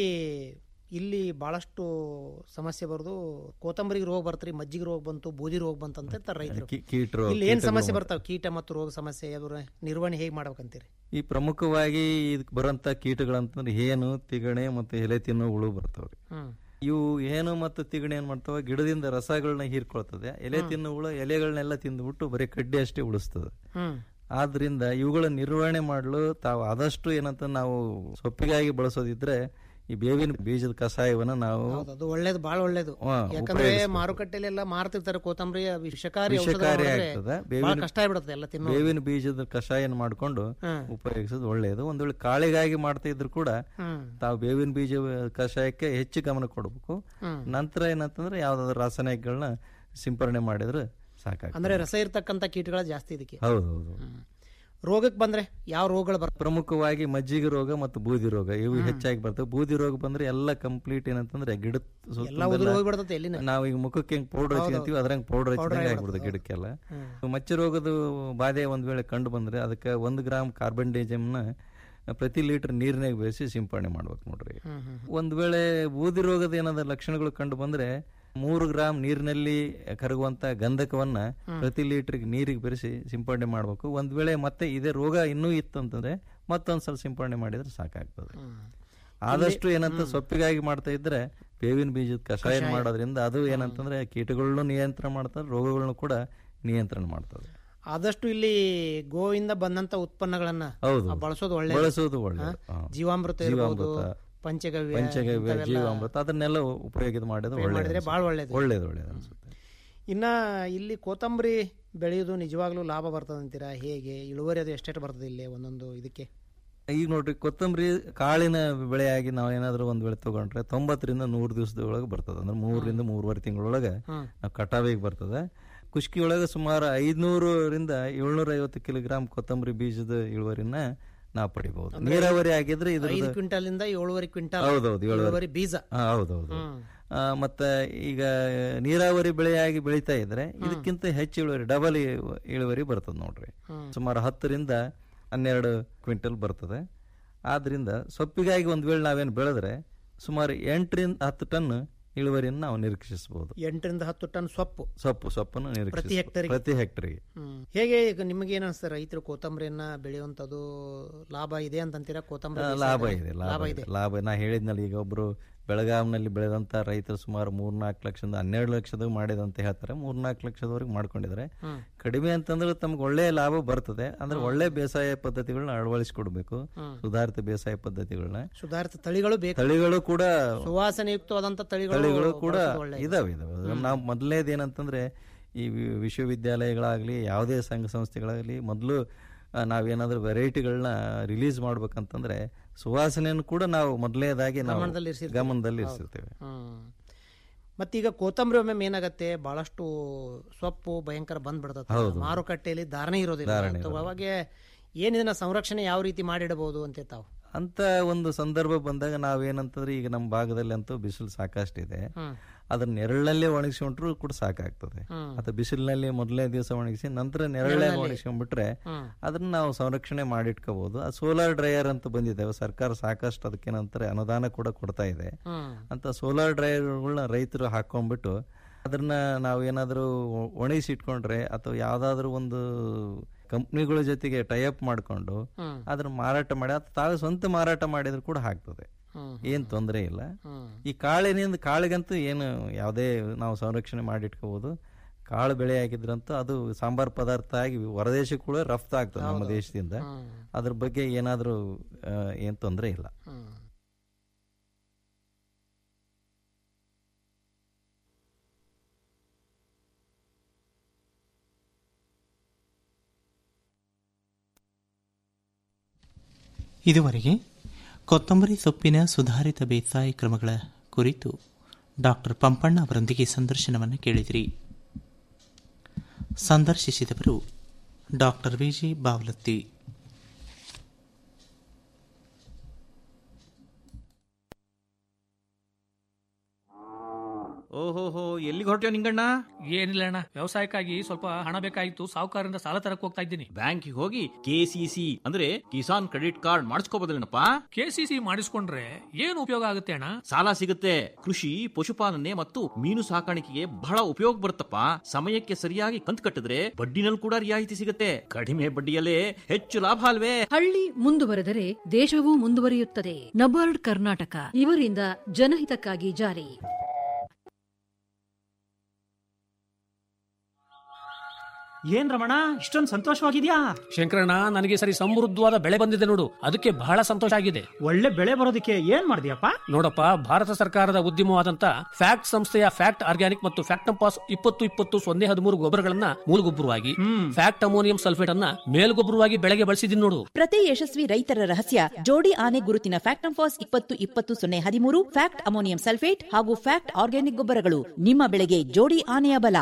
ಇಲ್ಲಿ ಬಹಳಷ್ಟು ಸಮಸ್ಯೆ ಬರೋದು ಕೊತ್ತಂಬರಿಗೆ ರೋಗ ಬರ್ತ್ರಿ ಮಜ್ಜಿಗೆ ರೋಗ ಬಂತು ಬೂದಿ ರೋಗ ಬಂತು ಅಂತ ಇರ್ತಾರೆ ರೈತರು ಕಿ- ಕೀಟ ರೋಗ, ಇಲ್ಲಿ ಏನ್ ಕೀಟಗಳು ಸಮಸ್ಯೆ ಮತ್ತೆ. ಬರ್ತಾವ ಕೀಟ ಮತ್ತು ರೋಗ ಸಮಸ್ಯೆ ಅದ್ರ ನಿರ್ವಹಣೆ ಹೇಗೆ ಮಾಡ್ಬೇಕಂತೀರಿ ಈ ಪ್ರಮುಖವಾಗಿ ಇದಕ್ಕೆ ಬರೋಂತ ಕೀಟಗಳಂತಂದ್ರೆ ಹೇನು ತಿಗಣೆ ಮತ್ತು ಎಲೆ ತಿನ್ನೋ ಹುಳು ಬರ್ತಾವ್ರಿ ಹ್ಮ್. ಇವು ಏನು ಮತ್ತು ತಿಗಣೆ ಏನ್ ಮಾಡ್ತಾವ ಗಿಡದಿಂದ ರಸಗಳನ್ನ ಹೀರ್ಕೊಳ್ತದೆ ಎಲೆ ತಿನ್ನೋ ಹುಳು ಎಲೆಗಳನ್ನೆಲ್ಲ ತಿಂದ್ಬಿಟ್ಟು ಬರೀ ಕಡ್ಡಿ ಅಷ್ಟೇ ಉಳಿಸ್ತದೆ ಹ್ಮ್. ಆದ್ರಿಂದ ಇವುಗಳ ನಿರ್ವಹಣೆ ಮಾಡಲು ತಾವು ಆದಷ್ಟು ಏನಂತ ನಾವು ಸೊಪ್ಪಿಗಾಗಿ ಬಳಸೋದಿದ್ರೆ ಈ ಬೇವಿನ ಬೀಜದ ಕಷಾಯವನ್ನ ನಾವು ಹೌದು, ಅದು ಒಳ್ಳೇದು ಬಹಳ ಒಳ್ಳೇದು ಹಾ, ಯಾಕಂದ್ರೆ ಉಪಯೋಗಿಸ್ಬೇಕು. ಮಾರುಕಟ್ಟೆಯಲ್ಲಿ ಎಲ್ಲ ಮಾರ್ತಿರ್ತಾರೆ ಕೊತ್ತಂಬರಿ ವಿಷಕಾರಿ ಔಷಧ ವಿಷಕಾರಿ ಹೊಡೆದ್ರೆ ಆಗ್ತದೆ ಬಹಳ ಕಷ್ಟ ಆಗ್ಬಿಡುತ್ತೆ ಎಲ್ಲ ತಿನ್ನೋ ಬೇವಿನ ಬೀಜದ ಕಷಾಯನ ಮಾಡ್ಕೊಂಡು ಹ್ಮ್. ಉಪಯೋಗಿಸೋದು ಒಳ್ಳೆಯದು ಒಂದ್ ವೇಳೆ ಕಾಳಿಗಾಗಿ ಮಾಡ್ತಾ ಇದ್ರು ಕೂಡ ಹ್ಮ್. ತಾವು ಬೇವಿನ ಬೀಜ ಕಷಾಯಕ್ಕೆ ಹೆಚ್ಚು ಗಮನ ಕೊಡಬೇಕು ಹ್ಮ್. ನಂತರ ಏನಂತಂದ್ರೆ ಯಾವ್ದಾದ್ರು ರಾಸಾಯನಿಕಗಳನ್ನ ಸಿಂಪರಣೆ ಮಾಡಿದ್ರೆ ಸಾಕಾಗ್ತದೆ ಅಂದ್ರೆ ರಸ ಇರ್ತಕ್ಕಂಥ ಕೀಟಗಳು ಜಾಸ್ತಿ ಇದಕ್ಕೆ ಹೌದು ಹೌದು ರೋಗಕ್ಕೆ ಬಂದ್ರೆ ಯಾವ ರೋಗಗಳು ಬರ್ತವೆ ಪ್ರಮುಖವಾಗಿ ಮಜ್ಜಿಗೆ ರೋಗ ಮತ್ತು ಬೂದಿ ರೋಗ ಇವು ಹೆಚ್ಚಾಗಿ ಬರ್ತವೆ ಬೂದಿ ರೋಗ ಬಂದ್ರೆ ಎಲ್ಲ ಕಂಪ್ಲೀಟ್ ಏನಂತಂದ್ರೆ ಗಿಡದ ಸುತ್ತಲೆಲ್ಲ ಎಲ್ಲ ಉದುರು ಹೋಗ್ಬಿಡ್ತೈತೆ ಎಲ್ಲಿನ ನಾವು ಈಗ ಮುಖಕ್ಕೆ ಹೆಂಗ್ ಪೌಡರ್ ಹೌದು. ಹಚ್ಕೊಂತೀವಿ ಅದ್ರಂಗೆ ಪೌಡರ್ Powder ಹಚ್ಚಿದಂಗೆ ಆಗ್ಬಿಡ್ತದೆ, ಆಗ್ಬಿಡುತ್ತೆ ಗಿಡಕ್ಕೆಲ್ಲ ಹ್ಮ್. ಮಚ್ಚೆ ರೋಗದ ಬಾಧೆ ಒಂದ್ ವೇಳೆ ಕಂಡು ಬಂದ್ರೆ ಅದಕ್ಕೆ ಒಂದು ಗ್ರಾಮ್ ಕಾರ್ಬನ್ ನ ಪ್ರತಿ ಲೀಟರ್ ನೀರಿನಾಗ ಬೇಯಿಸಿ ಸಿಂಪರಣೆ ಮಾಡ್ಬೇಕು ನೋಡ್ರಿ ಹ್ಮ್, ಹ್ಮ್, ಒಂದ್ ವೇಳೆ ಬೂದಿ ರೋಗದ ಏನಾದ ಲಕ್ಷಣಗಳು ಕಂಡು ಬಂದ್ರೆ ಮೂರು ಗ್ರಾಮ್ ನೀರಿನಲ್ಲಿ ಕರಗುವಂತ ಗಂಧಕವನ್ನ ಪ್ರತಿ ಲೀಟರ್ಗೆ ನೀರಿಗೆ ಬೆರೆಸಿ ಸಿಂಪರಣೆ ಮಾಡಬೇಕು ಒಂದ್ ವೇಳೆ ಮತ್ತೆ ಇದೇ ರೋಗ ಇನ್ನೂ ಇತ್ತು ಅಂತಂದ್ರೆ ಮತ್ತೊಂದ್ಸಲ ಸಿಂಪರಣೆ ಮಾಡಿದ್ರೆ ಸಾಕಾಗ್ತದೆ ಆದಷ್ಟು ಏನಂತ ಸೊಪ್ಪಿಗಾಗಿ ಮಾಡ್ತಾ ಇದ್ರೆ ಬೇವಿನ ಬೀಜದ ಕಷಾಯ ಕಷಾಯ. ಮಾಡೋದ್ರಿಂದ ಅದು ಏನಂತಂದ್ರೆ ಕೀಟಗಳನ್ನು ನಿಯಂತ್ರಣ ಮಾಡ್ತದೆ ರೋಗಗಳನ್ನು ಕೂಡ ನಿಯಂತ್ರಣ ಮಾಡ್ತದೆ ಆದಷ್ಟು ಇಲ್ಲಿ ಗೋವಿಂದ ಬಂದಂತ ಉತ್ಪನ್ನಗಳನ್ನ ಹೌದು. ಆ, ಬಳಸೋದು ಒಳ್ಳೆ ಬಳಸೋದು ಒಳ್ಳೆದು. ಹಾ. ಜೀವಾಮೃತ ಇರ್ಬೋದು ಜೀವಾಮೃತ, ಪಂಚಗವ್ಯ ಪಂಚಗವ್ಯ ಇಂಥವೆಲ್ಲ ಜೀವಾಮೃತ ಅದನ್ನೆಲ್ಲ ಉಪಯೋಗ ಮಾಡಿದ್ರೆ ಉಪಯೋಗ ಮಾಡಿದ್ರೆ ಒಳ್ಳೇದು ಭಾಳ ಒಳ್ಳೇದು. ಒಳ್ಳೇದು ಒಳ್ಳೇದು ಅನ್ಸುತ್ತೆ ಇನ್ನ ಇಲ್ಲಿ ಕೊತ್ತಂಬರಿ ಬೆಳೆಯೋದು ನಿಜವಾಗ್ಲೂ ಲಾಭ ಬರ್ತದೆ ಅಂತೀರಾ ಹೇಗೆ ಇಳುವರಿ ಅದು ಎಷ್ಟೆಷ್ಟು ಬರ್ತದೆ ಇಲ್ಲಿ ಒಂದೊಂದು ಇದಕ್ಕೆ ಈಗ ನೋಡ್ರಿ ಕೊತ್ತಂಬರಿ ಕಾಳಿನ ಬೆಳೆಯಾಗಿ ನಾವು ಏನಾದ್ರು ಒಂದ್ ಬೆಳೆ ತಗೊಂಡ್ರೆ ತೊಂಬತ್ತರಿಂದ ನೂರು ದಿವಸದ ಒಳಗೆ ಬರ್ತದೆ ಅಂದ್ರೆ ಮೂರರಿಂದ ಮೂರುವರೆ ತಿಂಗಳೊಳಗೆ ಹ್ಮ್. ನಾವು ಕಟಾವಿಗೆ ಬರ್ತದೆ ಕುಷ್ಕಿ ಒಳಗೆ ಸುಮಾರು ಐದ್ನೂರರಿಂದ ಏಳ್ನೂರ ಐವತ್ತು ಕಿಲೋಗ್ರಾಮ್ ಕೊತ್ತಂಬರಿ ಬೀಜದ ಇಳುವರಿನ ನಾವು ಪಡಿಬಹುದು ಅಂದ್ರೆ ನೀರಾವರಿ ಆಗಿದ್ರೆ ಐದು ಇದ್ರ ಕ್ವಿಂಟಲ್ ಇಂದ ಏಳುವರೆ ಕ್ವಿಂಟಲ್ ಹೌದೌದು ಇಳುವರಿ ಬೀಜ ಹಾ, ಹೌದೌದು ಹ್ಮ್. ಆ, ಮತ್ತೆ ಈಗ ನೀರಾವರಿ ಬೆಳೆಯಾಗಿ ಬೆಳೀತಾ ಇದ್ರೆ ಇದಕ್ಕಿಂತ ಹೆಚ್ಚು ಇಳುವರಿ ಡಬಲ್ ಇಳುವರಿ ಬರ್ತದೆ ನೋಡ್ರಿ ಹ್ಮ್. ಸುಮಾರು ಹತ್ತರಿಂದ ಹನ್ನೆರಡು ಕ್ವಿಂಟಲ್ ಬರ್ತದೆ ಆದ್ರಿಂದ ಸೊಪ್ಪಿಗಾಗಿ ಒಂದ್ ವೇಳೆ ನಾವೇನು ಬೆಳೆದ್ರೆ ಸುಮಾರು ಎಂಟರಿಂದ ಹತ್ತು ಟನ್ ಇಳುವರಿಯನ್ನು ನಾವು ನಿರೀಕ್ಷಿಸಬಹುದು ಎಂಟರಿಂದ ಹತ್ತು ಟನ್ ಸೊಪ್ಪು ಸೊಪ್ಪು ಸೊಪ್ಪನ್ನು ಪ್ರತಿ ನಿರೀಕ್ಷಿಸ ಹೆಕ್ಟರಿಗೆ ಪ್ರತಿ ಹೆಕ್ಟರಿಗೆ ಹ್ಮ್. ಹೇಗೆ ಈಗ ನಿಮಗೆ ಏನ್ ಅನ್ಸ್ತದೆ ರೈತರು ಕೊತ್ತಂಬರಿಯನ್ನ ಬೆಳೆಯುವಂತದ್ದು ಲಾಭ ಇದೆ ಅಂತಂತೀರಾ ಕೊತ್ತಂಬರಿ ಆ, ಬೇಸಾಯದಲ್ಲಿ? ಲಾಭ ಇದೆ ಲಾಭ ಇದೆ ಲಾಭ ನಾ ಹೇಳಿದ್ನಲ್ಲ ಈಗ ಒಬ್ರು ಬೆಳಗಾವಿನಲ್ಲಿ ಬೆಳೆದಂತ ರೈತರು ಸುಮಾರು ಮೂರ್ನಾಲ್ಕು ಲಕ್ಷದಿಂದ ಹನ್ನೆರಡು ಲಕ್ಷದ ಮಾಡಿದಂತ ಹೇಳ್ತಾರೆ ಮೂರ್ನಾಲ್ಕು ಲಕ್ಷದವರೆಗೆ ಮಾಡ್ಕೊಂಡಿದ್ದಾರೆ ಹ್ಮ್. ಕಡಿಮೆ ಅಂತಂದ್ರೆ ತಮ್ಗೆ ಒಳ್ಳೆ ಲಾಭ ಬರ್ತದೆ ಅಂದ್ರೆ ಒಳ್ಳೆ ಬೇಸಾಯ ಪದ್ಧತಿಗಳನ್ನ ಅಳವಡಿಸಿಕೊಡ್ಬೇಕು ಹ್ಮ್. ಸುಧಾರಿತ ಬೇಸಾಯ ಪದ್ಧತಿಗಳನ್ನ ಸುಧಾರಿತ ತಳಿಗಳು ಬೇಕು ತಳಿಗಳು ಕೂಡ ಸುವಾಸನೆಯುಕ್ತವಾದಂತ ತಳಿಗಳು ತಳಿಗಳು ಕೂಡ ಬಳಸೋದು ಒಳ್ಳೆಯದು. ಇದಾವೆ ಇದಾವೆ ನಾವು ಮೊದಲನೇದು ಏನಂತಂದ್ರೆ ಈ ವಿ- ವಿಶ್ವವಿದ್ಯಾಲಯಗಳಾಗ್ಲಿ ಯಾವುದೇ ಸಂಘ ಸಂಸ್ಥೆಗಳಾಗಲಿ ಮೊದಲು ನಾವೇನಾದ್ರೂ ವೆರೈಟಿಗಳನ್ನ ರಿಲೀಸ್ ಮಾಡ್ಬೇಕಂತಂದ್ರೆ ಸುವಾಸನೆಯನ್ನು ಕೂಡ ನಾವು ಮೊದಲನೇದಾಗಿ ನಾವು ಗಮನದಲ್ಲಿ ಇರ್ಸಿರ್ತೀವಿ. ಗಮನದಲ್ಲಿ ಹೌದು. ಇರಿಸಿರ್ತೇವೆ ಹ್ಮ್. ಮತ್ತೀಗ ಕೊತ್ತಂಬರಿ ಒಮ್ಮೆ ಏನಾಗತ್ತೆ ಬಹಳಷ್ಟು ಸೊಪ್ಪು ಭಯಂಕರ ಬಂದ್ಬಿಡ್ತದೆ ಹೌದು. ಮಾರುಕಟ್ಟೆಯಲ್ಲಿ ಧಾರಣೆ ಇರೋದಿಲ್ಲ ಧಾರಣೆ ಅಥವಾ ಇರೋದಿಲ್ಲ. ಅವಾಗ ಏನ್ ಇದನ್ನ ಸಂರಕ್ಷಣೆ ಯಾವ ರೀತಿ ಮಾಡಿಡಬಹುದು ಅಂತ ತಾವು ಅಂತ ಒಂದು ಸಂದರ್ಭ ಬಂದಾಗ ನಾವೇನಂತಂದ್ರೆ ಈಗ ನಮ್ಮ ಭಾಗದಲ್ಲಿ ಅಂತೂ ಬಿಸಿಲು ಸಾಕಷ್ಟಿದೆ ಹ್ಮ್. ಅದನ್ನ ನೆರಳಲ್ಲೇ ಒಣಗಿಸ್ಕೊಂಡ್ರು ಕೂಡ ಸಾಕಾಗ್ತದೆ ಹ್ಮ್. ಅಥವಾ ಬಿಸಿಲಿನಲ್ಲಿ ಮೊದಲನೇ ದಿವಸ ಒಣಗಿಸಿ ನಂತರ ನೆರಳಲ್ಲೇ ನೆರಳಲ್ಲಿ. ಒಣಗಿಸ್ಕೊಂಡ್ಬಿಟ್ರೆ ಹ್ಮ್. ಅದನ್ನ ನಾವು ಸಂರಕ್ಷಣೆ ಮಾಡಿಟ್ಕೋಬಹುದು ಆ ಸೋಲಾರ್ ಡ್ರೈಯರ್ ಅಂತ ಬಂದಿದೆ ಸರ್ಕಾರ ಸಾಕಷ್ಟು ಅದಕ್ಕೇನಂತಾರೆ ಅನುದಾನ ಕೂಡ ಕೊಡ್ತಾ ಇದೆ ಹ್ಮ್. ಅಂತ ಸೋಲಾರ್ ಡ್ರೈಯರ್ಗಳನ್ನ ರೈತರು ಹಾಕೊಂಡ್ಬಿಟ್ಟು ಅದನ್ನ ನಾವು ಏನಾದರೂ ಒಣಗಿಸಿ ಇಟ್ಕೊಂಡ್ರೆ ಅಥವಾ ಯಾವ್ದಾದ್ರು ಒಂದು ಕಂಪ್ನಿಗಳ ಜೊತೆಗೆ ಟೈಅಪ್ ಮಾಡ್ಕೊಂಡು ಹ್ಮ್. ಅದನ್ನ ಮಾರಾಟ ಮಾಡಿ ಅಥವಾ ತಾವೇ ಸ್ವಂತ ಮಾರಾಟ ಮಾಡಿದ್ರು ಕೂಡ ಹಾಕ್ತದೆ ಹ್ಮ್. ಏನ್ ತೊಂದರೆ ಇಲ್ಲ ಹ್ಮ್. ಈ ಕಾಳಿನಿಂದ ಕಾಳಿಗಂತೂ ಏನು ಯಾವುದೇ ನಾವು ಸಂರಕ್ಷಣೆ ಮಾಡಿಟ್ಕೋಬಹುದು ಕಾಳು ಬೆಳೆ ಆಗಿದ್ರಂತೂ ಅದು ಸಾಂಬಾರ್ ಪದಾರ್ಥ ಆಗಿ ಹೊರದೇಶಕ್ಕೆ ಕೂಡ ರಫ್ತು ಆಗ್ತದೆ ನಮ್ಮ ದೇಶದಿಂದ ಅದ್ರ ಬಗ್ಗೆ ಏನಾದರೂ ಏನ್ ತೊಂದರೆ ಇಲ್ಲ ಇದುವರೆಗೆ ಕೊತ್ತಂಬರಿ ಸೊಪ್ಪಿನ ಸುಧಾರಿತ ಬೇಸಾಯ ಕ್ರಮಗಳ ಕುರಿತು ಡಾಕ್ಟರ್ ಪಂಪಣ್ಣ ಅವರೊಂದಿಗೆ ಸಂದರ್ಶನವನ್ನು ಕೇಳಿದಿರಿ ಸಂದರ್ಶಿಸಿದವರು ಡಾಕ್ಟರ್ ವಿಜಿ ಬಾವಲತ್ತಿ ಓಹೋಹೋ ಎಲ್ಲಿಗೆ ಹೊರಟ್ಯೋ ನಿಂಗಣ್ಣ ಏನಿಲ್ಲ ಅಣ್ಣ ವ್ಯವಸಾಯಕ್ಕಾಗಿ ಸ್ವಲ್ಪ ಹಣ ಬೇಕಾಗಿತ್ತು ಸಾಹುಕಾರರಿಂದ ಸಾಲ ತರಕ್ ಹೋಗ್ತಾ ಇದ್ದೀನಿ ಬ್ಯಾಂಕಿಗೆ ಹೋಗಿ ಕೆಸಿಸಿ ಅಂದ್ರೆ ಕಿಸಾನ್ ಕ್ರೆಡಿಟ್ ಕಾರ್ಡ್ ಮಾಡಿಸ್ಕೋಬೋದಲ್ಲೇನಪ್ಪ ಕೆಸಿಸಿ ಮಾಡಿಸ್ಕೊಂಡ್ರೆ ಏನು ಉಪಯೋಗ ಆಗುತ್ತೆ ಅಣ್ಣ ಸಾಲ ಸಿಗುತ್ತೆ ಕೃಷಿ ಪಶುಪಾಲನೆ ಮತ್ತು ಮೀನು ಸಾಕಾಣಿಕೆಗೆ ಬಹಳ ಉಪಯೋಗ ಬರುತ್ತಪ್ಪ ಸಮಯಕ್ಕೆ ಸರಿಯಾಗಿ ಕಂತು ಕಟ್ಟಿದ್ರೆ ಬಡ್ಡಿನಲ್ಲಿ ಕೂಡ ರಿಯಾಯಿತಿ ಸಿಗುತ್ತೆ ಕಡಿಮೆ ಬಡ್ಡಿಯಲ್ಲೇ ಹೆಚ್ಚು ಲಾಭ ಅಲ್ವೇ ಹಳ್ಳಿ ಮುಂದುವರೆದರೆ ದೇಶವೂ ಮುಂದುವರಿಯುತ್ತದೆ ನಬಾರ್ಡ್ ಕರ್ನಾಟಕ ಇವರಿಂದ ಜನಹಿತಕ್ಕಾಗಿ ಜಾರಿ ಏನ್ ರಮಣ ಇಷ್ಟೊಂದು ಸಂತೋಷವಾಗಿದ್ಯಾ ಶಂಕರಣ್ಣ ನನಗೆ ಸರಿ ಸಮೃದ್ಧವಾದ ಬೆಳೆ ಬಂದಿದೆ ನೋಡು ಅದಕ್ಕೆ ಬಹಳ ಸಂತೋಷ ಆಗಿದೆ ಒಳ್ಳೆ ಬೆಳೆ ಬರೋದಕ್ಕೆ ಏನ್ ಮಾಡಿದ್ಯಪ್ಪ ನೋಡಪ್ಪ ಭಾರತ ಸರ್ಕಾರದ ಉದ್ಯಮವಾದಂತ ಫ್ಯಾಕ್ಟ್ ಸಂಸ್ಥೆಯ ಫ್ಯಾಕ್ಟ್ ಆರ್ಗ್ಯಾನಿಕ್ ಮತ್ತು ಫ್ಯಾಕ್ಟಂಪಾಸ್ ಇಪ್ಪತ್ತು ಇಪ್ಪತ್ತು ಸೊನ್ನೆ ಹದಿಮೂರು ಗೊಬ್ಬರಗಳನ್ನ ಮೂಲಗೊಬ್ಬರವಾಗಿ ಫ್ಯಾಕ್ಟ್ ಅಮೋನಿಯಂ ಸಲ್ಫೇಟ್ ಅನ್ನ ಮೇಲ್ಗೊಬ್ಬರವಾಗಿ ಬೆಳೆಗೆ ಬಳಸಿದೀನಿ ನೋಡು ಪ್ರತಿ ಯಶಸ್ವಿ ರೈತರ ರಹಸ್ಯ ಜೋಡಿ ಆನೆ ಗುರುತಿನ ಫ್ಯಾಕ್ಟಂಫಾಸ್ ಇಪ್ಪತ್ತು ಇಪ್ಪತ್ತು ಸೊನ್ನೆ ಹದಿಮೂರು ಫ್ಯಾಕ್ಟ್ ಅಮೋನಿಯಂ ಸಲ್ಫೇಟ್ ಹಾಗೂ ಫ್ಯಾಕ್ಟ್ ಆರ್ಗ್ಯಾನಿಕ್ ಗೊಬ್ಬರಗಳು ನಿಮ್ಮ ಬೆಳೆಗೆ ಜೋಡಿ ಆನೆಯ ಬಲ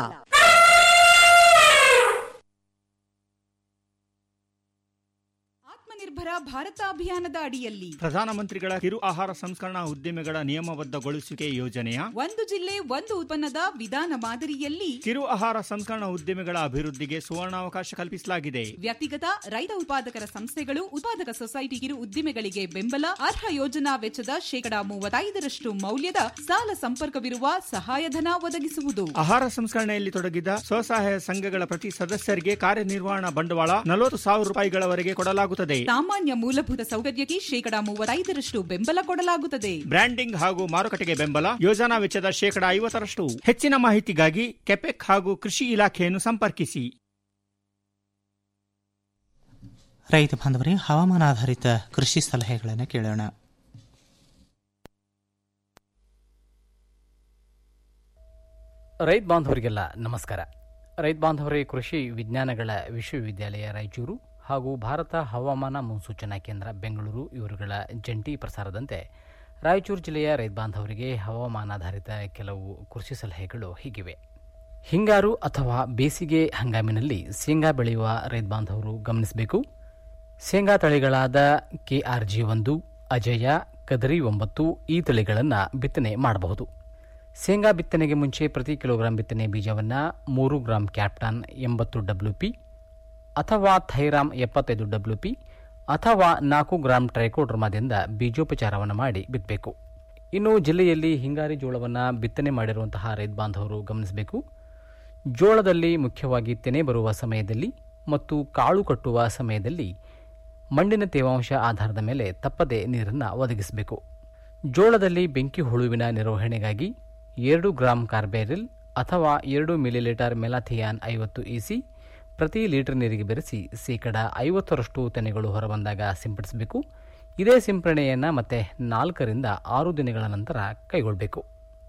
ಆತ್ಮನಿರ್ಭರ ಭಾರತ ಅಭಿಯಾನದ ಅಡಿಯಲ್ಲಿ ಪ್ರಧಾನಮಂತ್ರಿಗಳ ಕಿರು ಆಹಾರ ಸಂಸ್ಕರಣಾ ಉದ್ದಿಮೆಗಳ ನಿಯಮಬದ್ಧಗೊಳಿಸುವಿಕೆ ಯೋಜನೆಯ ಒಂದು ಜಿಲ್ಲೆ ಒಂದು ಉತ್ಪನ್ನದ ವಿಧಾನ ಮಾದರಿಯಲ್ಲಿ ಕಿರು ಆಹಾರ ಸಂಸ್ಕರಣಾ ಉದ್ದಿಮೆಗಳ ಅಭಿವೃದ್ಧಿಗೆ ಸುವರ್ಣಾವಕಾಶ ಕಲ್ಪಿಸಲಾಗಿದೆ ವ್ಯಕ್ತಿಗತ ರೈತ ಉತ್ಪಾದಕರ ಸಂಸ್ಥೆಗಳು ಉತ್ಪಾದಕ ಸೊಸೈಟಿ ಕಿರು ಉದ್ದಿಮೆಗಳಿಗೆ ಬೆಂಬಲ ಅರ್ಹ ಯೋಜನಾ ವೆಚ್ಚದ ಶೇಕಡಾ ಮೂವತ್ತೈದರಷ್ಟು ಮೌಲ್ಯದ ಸಾಲ ಸಂಪರ್ಕವಿರುವ ಸಹಾಯಧನ ಒದಗಿಸುವುದು ಆಹಾರ ಸಂಸ್ಕರಣೆಯಲ್ಲಿ ತೊಡಗಿದ ಸ್ವಸಹಾಯ ಸಂಘಗಳ ಪ್ರತಿ ಸದಸ್ಯರಿಗೆ ಕಾರ್ಯನಿರ್ವಹಣಾ ಬಂಡವಾಳ ನಲವತ್ತು ಸಾವಿರ ರೂಪಾಯಿಗಳವರೆಗೆ ಕೊಡಲಾಗುತ್ತದೆ ಸಾಮಾನ್ಯ ಮೂಲಭೂತ ಸೌಕರ್ಯಕ್ಕೆ ಶೇಕಡಾ ಮೂವತ್ತೈದರಷ್ಟು ಬೆಂಬಲ ಕೊಡಲಾಗುತ್ತದೆ ಬ್ರ್ಯಾಂಡಿಂಗ್ ಹಾಗೂ ಮಾರುಕಟ್ಟೆಗೆ ಬೆಂಬಲ ಯೋಜನಾ ವೆಚ್ಚದ ಶೇಕಡಾ ಐವತ್ತರಷ್ಟು ಹೆಚ್ಚಿನ ಮಾಹಿತಿಗಾಗಿ ಕೆಪೆಕ್ ಹಾಗೂ ಕೃಷಿ ಇಲಾಖೆಯನ್ನು ಸಂಪರ್ಕಿಸಿ ರೈತ ಬಾಂಧವರೇ ಹವಾಮಾನ ಆಧಾರಿತ ಕೃಷಿ ಸಲಹೆಗಳನ್ನು ಕೇಳೋಣ ರೈತ ಬಾಂಧವರಿಗೆಲ್ಲ ನಮಸ್ಕಾರ ರೈತ ಬಾಂಧವರೇ ಕೃಷಿ ವಿಜ್ಞಾನಗಳ ವಿಶ್ವವಿದ್ಯಾಲಯ ರಾಯಚೂರು ಹಾಗೂ ಭಾರತ ಹವಾಮಾನ ಮುನ್ಸೂಚನಾ ಕೇಂದ್ರ ಬೆಂಗಳೂರು ಇವರುಗಳ ಜಂಟಿ ಪ್ರಸಾರದಂತೆ ರಾಯಚೂರು ಜಿಲ್ಲೆಯ ರೈತ ಬಾಂಧವರಿಗೆ ಹವಾಮಾನಾಧಾರಿತ ಕೆಲವು ಕೃಷಿ ಸಲಹೆಗಳು ಹೀಗಿವೆ ಹಿಂಗಾರು ಅಥವಾ ಬೇಸಿಗೆ ಹಂಗಾಮಿನಲ್ಲಿ ಶೇಂಗಾ ಬೆಳೆಯುವ ರೈತ ಬಾಂಧವರು ಗಮನಿಸಬೇಕು ಶೇಂಗಾ ತಳಿಗಳಾದ ಕೆ ಆರ್ ಜಿ ಒಂದು ಅಜಯ ಕದರಿ ಒಂಬತ್ತು ಈ ತಳಿಗಳನ್ನು ಬಿತ್ತನೆ ಮಾಡಬಹುದು ಶೇಂಗಾ ಬಿತ್ತನೆಗೆ ಮುಂಚೆ ಪ್ರತಿ ಕಿಲೋಗ್ರಾಂ ಬಿತ್ತನೆ ಬೀಜವನ್ನು ಮೂರು ಗ್ರಾಂ ಕ್ಯಾಪ್ಟಾನ್ ಎಂಬತ್ತು ಡಬ್ಲ್ಯೂ ಪಿ ಅಥವಾ ಥೈರಾಮ್ ಎಪ್ಪತ್ತೈದು ಡಬ್ಲ್ಯೂ ಪಿ ಅಥವಾ ನಾಲ್ಕು ಗ್ರಾಂ ಟ್ರೈಕೋಡ್ರಮಾದಿಂದ ಬೀಜೋಪಚಾರವನ್ನು ಮಾಡಿ ಬಿತ್ತಬೇಕು ಇನ್ನು ಜಿಲ್ಲೆಯಲ್ಲಿ ಹಿಂಗಾರಿ ಜೋಳವನ್ನು ಬಿತ್ತನೆ ಮಾಡಿರುವಂತಹ ರೈತ ಬಾಂಧವರು ಗಮನಿಸಬೇಕು ಜೋಳದಲ್ಲಿ ಮುಖ್ಯವಾಗಿ ತೆನೆ ಬರುವ ಸಮಯದಲ್ಲಿ ಮತ್ತು ಕಾಳು ಕಟ್ಟುವ ಸಮಯದಲ್ಲಿ ಮಣ್ಣಿನ ತೇವಾಂಶ ಆಧಾರದ ಮೇಲೆ ತಪ್ಪದೆ ನೀರನ್ನು ಒದಗಿಸಬೇಕು ಜೋಳದಲ್ಲಿ ಬೆಂಕಿ ಹುಳುವಿನ ನಿರ್ವಹಣೆಗಾಗಿ ಎರಡು ಗ್ರಾಂ ಕಾರ್ಬೇರಿಲ್ ಅಥವಾ ಎರಡು ಮಿಲಿಲೀಟರ್ ಮೆಲಾಥಿಯಾನ್ ಐವತ್ತು ಇಸಿ ಪ್ರತಿ ಲೀಟರ್ ನೀರಿಗೆ ಬೆರೆಸಿ ಶೇಕಡ ಐವತ್ತರಷ್ಟು ತೆನೆಗಳು ಹೊರಬಂದಾಗ ಸಿಂಪಡಿಸಬೇಕು ಇದೇ ಸಿಂಪರಣೆಯನ್ನು ಮತ್ತೆ ನಾಲ್ಕರಿಂದ ಆರು ದಿನಗಳ ನಂತರ ಕೈಗೊಳ್ಳಬೇಕು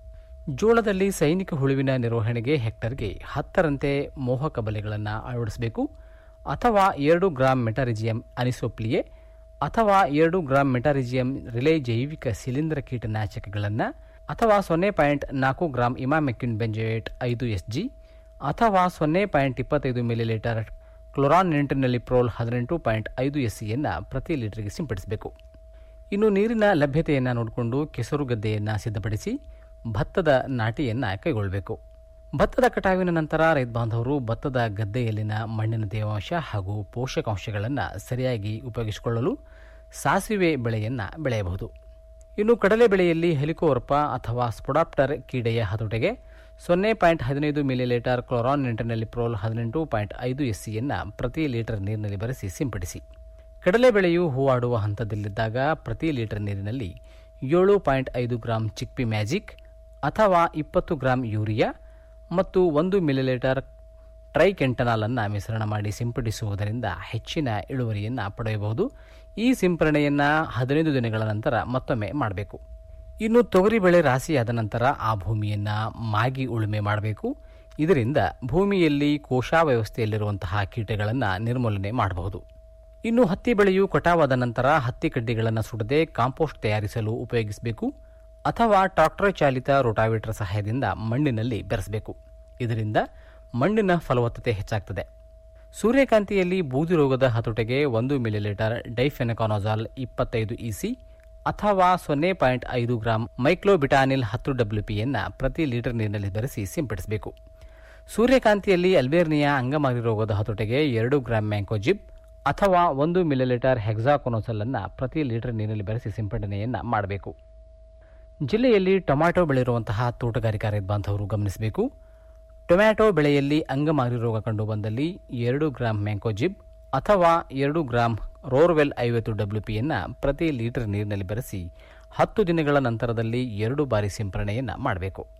ಜೋಳದಲ್ಲಿ ಸೈನಿಕ ಹುಳುವಿನ ನಿರ್ವಹಣೆಗೆ ಹೆಕ್ಟರ್ಗೆ ಹತ್ತರಂತೆ ಮೋಹಕ ಬಲೆಗಳನ್ನು ಅಳವಡಿಸಬೇಕು ಅಥವಾ ಎರಡು ಗ್ರಾಂ ಮೆಟಾರಿಜಿಯಂ ಅನಿಸೋಪ್ಲಿಯೆ ಅಥವಾ ಎರಡು ಗ್ರಾಂ ಮೆಟಾರಿಜಿಯಂ ರಿಲೇ ಜೈವಿಕ ಶಿಲೀಂಧ್ರ ಕೀಟನಾಶಕಗಳನ್ನು ಅಥವಾ ಸೊನ್ನೆ ಪಾಯಿಂಟ್ ನಾಲ್ಕು ಗ್ರಾಂ ಇಮಾಮೆಕ್ಯುನ್ ಬೆಂಜೋಯೇಟ್ ಐದು ಎಸ್ ಜಿ ಅಥವಾ ಸೊನ್ನೆ ಪಾಯಿಂಟ್ ಇಪ್ಪತ್ತೈದು ಮಿಲಿಲೀಟರ್ ಕ್ಲೊರಾನ್ ನಿಂಟಿನಲ್ಲಿ ಪ್ರೋಲ್ ಹದಿನೆಂಟು ಪಾಯಿಂಟ್ ಐದು ಎಸ್ ಸಿಯನ್ನು ಪ್ರತಿ ಲೀಟರ್ಗೆ ಸಿಂಪಡಿಸಬೇಕು ಇನ್ನು ನೀರಿನ ಲಭ್ಯತೆಯನ್ನು ನೋಡಿಕೊಂಡು ಕೆಸರು ಗದ್ದೆಯನ್ನು ಸಿದ್ಧಪಡಿಸಿ ಭತ್ತದ ನಾಟಿಯನ್ನು ಕೈಗೊಳ್ಳಬೇಕು ಭತ್ತದ ಕಟಾವಿನ ನಂತರ ರೈತ ಬಾಂಧವರು ಭತ್ತದ ಗದ್ದೆಯಲ್ಲಿನ ಮಣ್ಣಿನ ತೇವಾಂಶ ಹಾಗೂ ಪೋಷಕಾಂಶಗಳನ್ನು ಸರಿಯಾಗಿ ಉಪಯೋಗಿಸಿಕೊಳ್ಳಲು ಸಾಸಿವೆ ಬೆಳೆಯನ್ನು ಬೆಳೆಯಬಹುದು ಇನ್ನು ಕಡಲೆ ಬೆಳೆಯಲ್ಲಿ ಹೆಲಿಕೋವರ್ಪ ಅಥವಾ ಸ್ಪೊಡಾಪ್ಟರ್ ಕೀಡೆಯ ಹತೋಟೆಗೆ ಸೊನ್ನೆ ಪಾಯಿಂಟ್ ಹದಿನೈದು ಮಿಲಿಲೀಟರ್ ಕ್ಲೋರಾನ್ ನಿಂಟಿನಲ್ಲಿ ಪ್ರೋಲ್ ಹದಿನೆಂಟು ಪಾಯಿಂಟ್ ಐದು ಎಸ್ ಸಿಯನ್ನು ಪ್ರತಿ ಲೀಟರ್ ನೀರಿನಲ್ಲಿ ಬೆರೆಸಿ ಸಿಂಪಡಿಸಿ ಕಡಲೆ ಬೆಳೆಯು ಹೂವಾಡುವ ಹಂತದಲ್ಲಿದ್ದಾಗ ಪ್ರತಿ ಲೀಟರ್ ನೀರಿನಲ್ಲಿ ಏಳು ಪಾಯಿಂಟ್ ಐದು ಗ್ರಾಂ ಚಿಕ್ಪಿ ಮ್ಯಾಜಿಕ್ ಅಥವಾ ಇಪ್ಪತ್ತು ಗ್ರಾಂ ಯೂರಿಯಾ ಮತ್ತು ಒಂದು ಮಿಲಿಲೀಟರ್ ಟ್ರೈಕೆಂಟನಾಲ್ ಅನ್ನು ಮಿಶ್ರಣ ಮಾಡಿ ಸಿಂಪಡಿಸುವುದರಿಂದ ಹೆಚ್ಚಿನ ಇಳುವರಿಯನ್ನು ಪಡೆಯಬಹುದು ಈ ಸಿಂಪರಣೆಯನ್ನು ಹದಿನೈದು ದಿನಗಳ ನಂತರ ಮತ್ತೊಮ್ಮೆ ಮಾಡಬೇಕು ಇನ್ನು ತೊಗರಿ ಬೆಳೆ ರಾಶಿಯಾದ ನಂತರ ಆ ಭೂಮಿಯನ್ನು ಮಾಗಿ ಉಳುಮೆ ಮಾಡಬೇಕು ಇದರಿಂದ ಭೂಮಿಯಲ್ಲಿ ಕೋಶಾವ್ಯವಸ್ಥೆಯಲ್ಲಿರುವಂತಹ ಕೀಟಗಳನ್ನು ನಿರ್ಮೂಲನೆ ಮಾಡಬಹುದು ಇನ್ನು ಹತ್ತಿ ಬೆಳೆಯು ಕಟಾವಾದ ನಂತರ ಹತ್ತಿ ಕಡ್ಡಿಗಳನ್ನು ಸುಡದೆ ಕಾಂಪೋಸ್ಟ್ ತಯಾರಿಸಲು ಉಪಯೋಗಿಸಬೇಕು ಅಥವಾ ಟ್ರಾಕ್ಟರ್ ಚಾಲಿತ ರೋಟಾವೇಟರ್ ಸಹಾಯದಿಂದ ಮಣ್ಣಿನಲ್ಲಿ ಬೆರೆಸಬೇಕು ಇದರಿಂದ ಮಣ್ಣಿನ ಫಲವತ್ತತೆ ಹೆಚ್ಚಾಗ್ತದೆ ಸೂರ್ಯಕಾಂತಿಯಲ್ಲಿ ಬೂದಿ ರೋಗದ ಹತೋಟೆಗೆ ಒಂದು ಮಿಲಿಲೀಟರ್ ಡೈಫೆನಕಾನೋಜಾಲ್ ಇಪ್ಪತ್ತೈದು ಇಸಿ ಅಥವಾ ಸೊನ್ನೆ ಪಾಯಿಂಟ್ ಐದು ಗ್ರಾಂ ಮೈಕ್ಲೋಬಿಟಾನಿಲ್ ಹತ್ತು ಡಬ್ಲ್ಯೂಪಿಯನ್ನು ಪ್ರತಿ ಲೀಟರ್ ನೀರಿನಲ್ಲಿ ಬೆರೆಸಿ ಸಿಂಪಡಿಸಬೇಕು ಸೂರ್ಯಕಾಂತಿಯಲ್ಲಿ ಅಲ್ಬೇರ್ನಿಯಾ ಅಂಗಮಾರಿ ರೋಗದ ಹತೋಟೆಗೆ ಎರಡು ಗ್ರಾಂ ಮ್ಯಾಂಕೋಜಿಬ್ ಅಥವಾ ಒಂದು ಮಿಲಿಲೀಟರ್ ಹೆಕ್ಸಾಕೊನೋಸಲ್ ಅನ್ನು ಪ್ರತಿ ಲೀಟರ್ ನೀರಿನಲ್ಲಿ ಬೆರೆಸಿ ಸಿಂಪಡಣೆಯನ್ನು ಮಾಡಬೇಕು ಜಿಲ್ಲೆಯಲ್ಲಿ ಟೊಮ್ಯಾಟೊ ಬೆಳೆಯಿರುವಂತಹ ತೋಟಗಾರಿಕಾ ರೈತ ಬಾಂಧವರು ಗಮನಿಸಬೇಕು ಟೊಮ್ಯಾಟೊ ಬೆಳೆಯಲ್ಲಿ ಅಂಗಮಾರಿ ರೋಗ ಕಂಡುಬಂದಲ್ಲಿ ಎರಡು ಗ್ರಾಂ ಮ್ಯಾಂಕೋಜಿಬ್ ಅಥವಾ ಎರಡು ಗ್ರಾಂ ರೋರ್ವೆಲ್ ಐವತ್ತು ಡಬ್ಲ್ಯೂಪಿಯನ್ನು ಪ್ರತಿ ಲೀಟರ್ ನೀರಿನಲ್ಲಿ ಬೆರೆಸಿ ಹತ್ತು ದಿನಗಳ ನಂತರದಲ್ಲಿ ಎರಡು ಬಾರಿ ಸಿಂಪರಣೆಯನ್ನು ಮಾಡಬೇಕು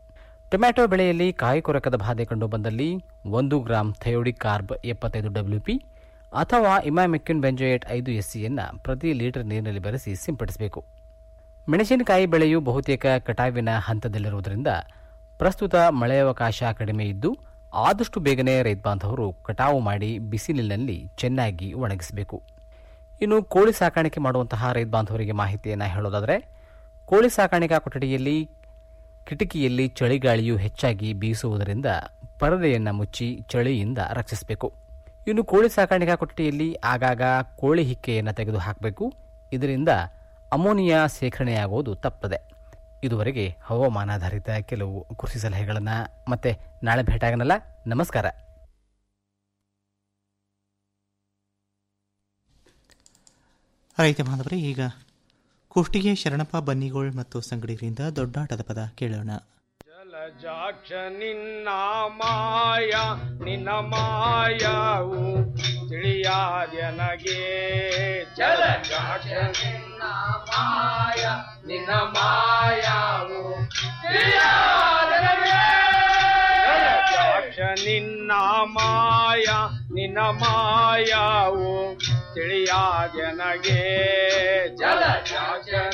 ಟೊಮ್ಯಾಟೊ ಬೆಳೆಯಲ್ಲಿ ಕಾಯಿ ಕೊರಕದ ಬಾಧೆ ಕಂಡುಬಂದಲ್ಲಿ ಒಂದು ಗ್ರಾಂ ಥಯೋಡಿಕ್ ಕಾರ್ಬ್ ಎಪ್ಪತ್ತೈದು ಡಬ್ಲ್ಯೂಪಿ ಅಥವಾ ಇಮಾಮೆಕ್ಯುನ್ ಬೆಂಜೋಯೇಟ್ ಐದು ಎಸ್ಸಿಯನ್ನು ಪ್ರತಿ ಲೀಟರ್ ನೀರಿನಲ್ಲಿ ಬೆರೆಸಿ ಸಿಂಪಡಿಸಬೇಕು ಮೆಣಸಿನಕಾಯಿ ಬೆಳೆಯು ಬಹುತೇಕ ಕಟಾವಿನ ಹಂತದಲ್ಲಿರುವುದರಿಂದ ಪ್ರಸ್ತುತ ಮಳೆಯವಕಾಶ ಕಡಿಮೆ ಇದ್ದು ಆದಷ್ಟು ಬೇಗನೆ ರೈತ ಬಾಂಧವರು ಕಟಾವು ಮಾಡಿ ಬಿಸಿಲಿನಲ್ಲಿ ಚೆನ್ನಾಗಿ ಒಣಗಿಸಬೇಕು ಇನ್ನು ಕೋಳಿ ಸಾಕಾಣಿಕೆ ಮಾಡುವಂತಹ ರೈತ ಬಾಂಧವರಿಗೆ ಮಾಹಿತಿಯನ್ನು ಹೇಳೋದಾದರೆ ಕೋಳಿ ಸಾಕಾಣಿಕಾ ಕೊಠಡಿಯಲ್ಲಿ ಕಿಟಕಿಯಲ್ಲಿ ಚಳಿಗಾಳಿಯು ಹೆಚ್ಚಾಗಿ ಬೀಸುವುದರಿಂದ ಪರದೆಯನ್ನು ಮುಚ್ಚಿ ಚಳಿಯಿಂದ ರಕ್ಷಿಸಬೇಕು ಇನ್ನು ಕೋಳಿ ಸಾಕಾಣಿಕಾ ಕೊಠಡಿಯಲ್ಲಿ ಆಗಾಗ ಕೋಳಿ ಹಿಕ್ಕೆಯನ್ನು ತೆಗೆದು ಹಾಕಬೇಕು ಇದರಿಂದ ಅಮೋನಿಯಾ ಸೇಖರಣೆಯಾಗುವುದು ತಪ್ಪದೆ ಇದುವರೆಗೆ ಹವಾಮಾನಾಧಾರಿತ ಕೆಲವು ಕೃಷಿ ಸಲಹೆಗಳನ್ನು ಮತ್ತೆ ನಾಳೆ ಭೇಟಿಯಾಗನಲ್ಲ ನಮಸ್ಕಾರ ರೈತ ಬಾಂಧವರೇ ಈಗ ಕುಷ್ಟಿಗೆ ಶರಣಪ್ಪ ಬನ್ನಿಗೋಳ್ ಮತ್ತು ಸಂಗಡಿಗರಿಂದ ದೊಡ್ಡಾಟದ ಪದ ಕೇಳೋಣ ಜಲಜಾಕ್ಷ ನಿನ್ನ ಮಾಯ ನಿನ್ನ ಮಾಯವು ತಿಳಿಯಾದ್ಯನಗೆ ಜಲಜಾಕ್ಷ ನಿನ್ನ ಮಾಯ ನಿನ್ನ ಮಾಯವು ತಿಳಿಯಾದ್ಯನಗೆ ಜಲಜಾಕ್ಷ ನಿನ್ನ ಮಾಯ ನಿನ್ನ ಮಾಯವು ತಿಳಿಯಾದ್ಯನಗೆ ಜಲಜಾಕ್ಷ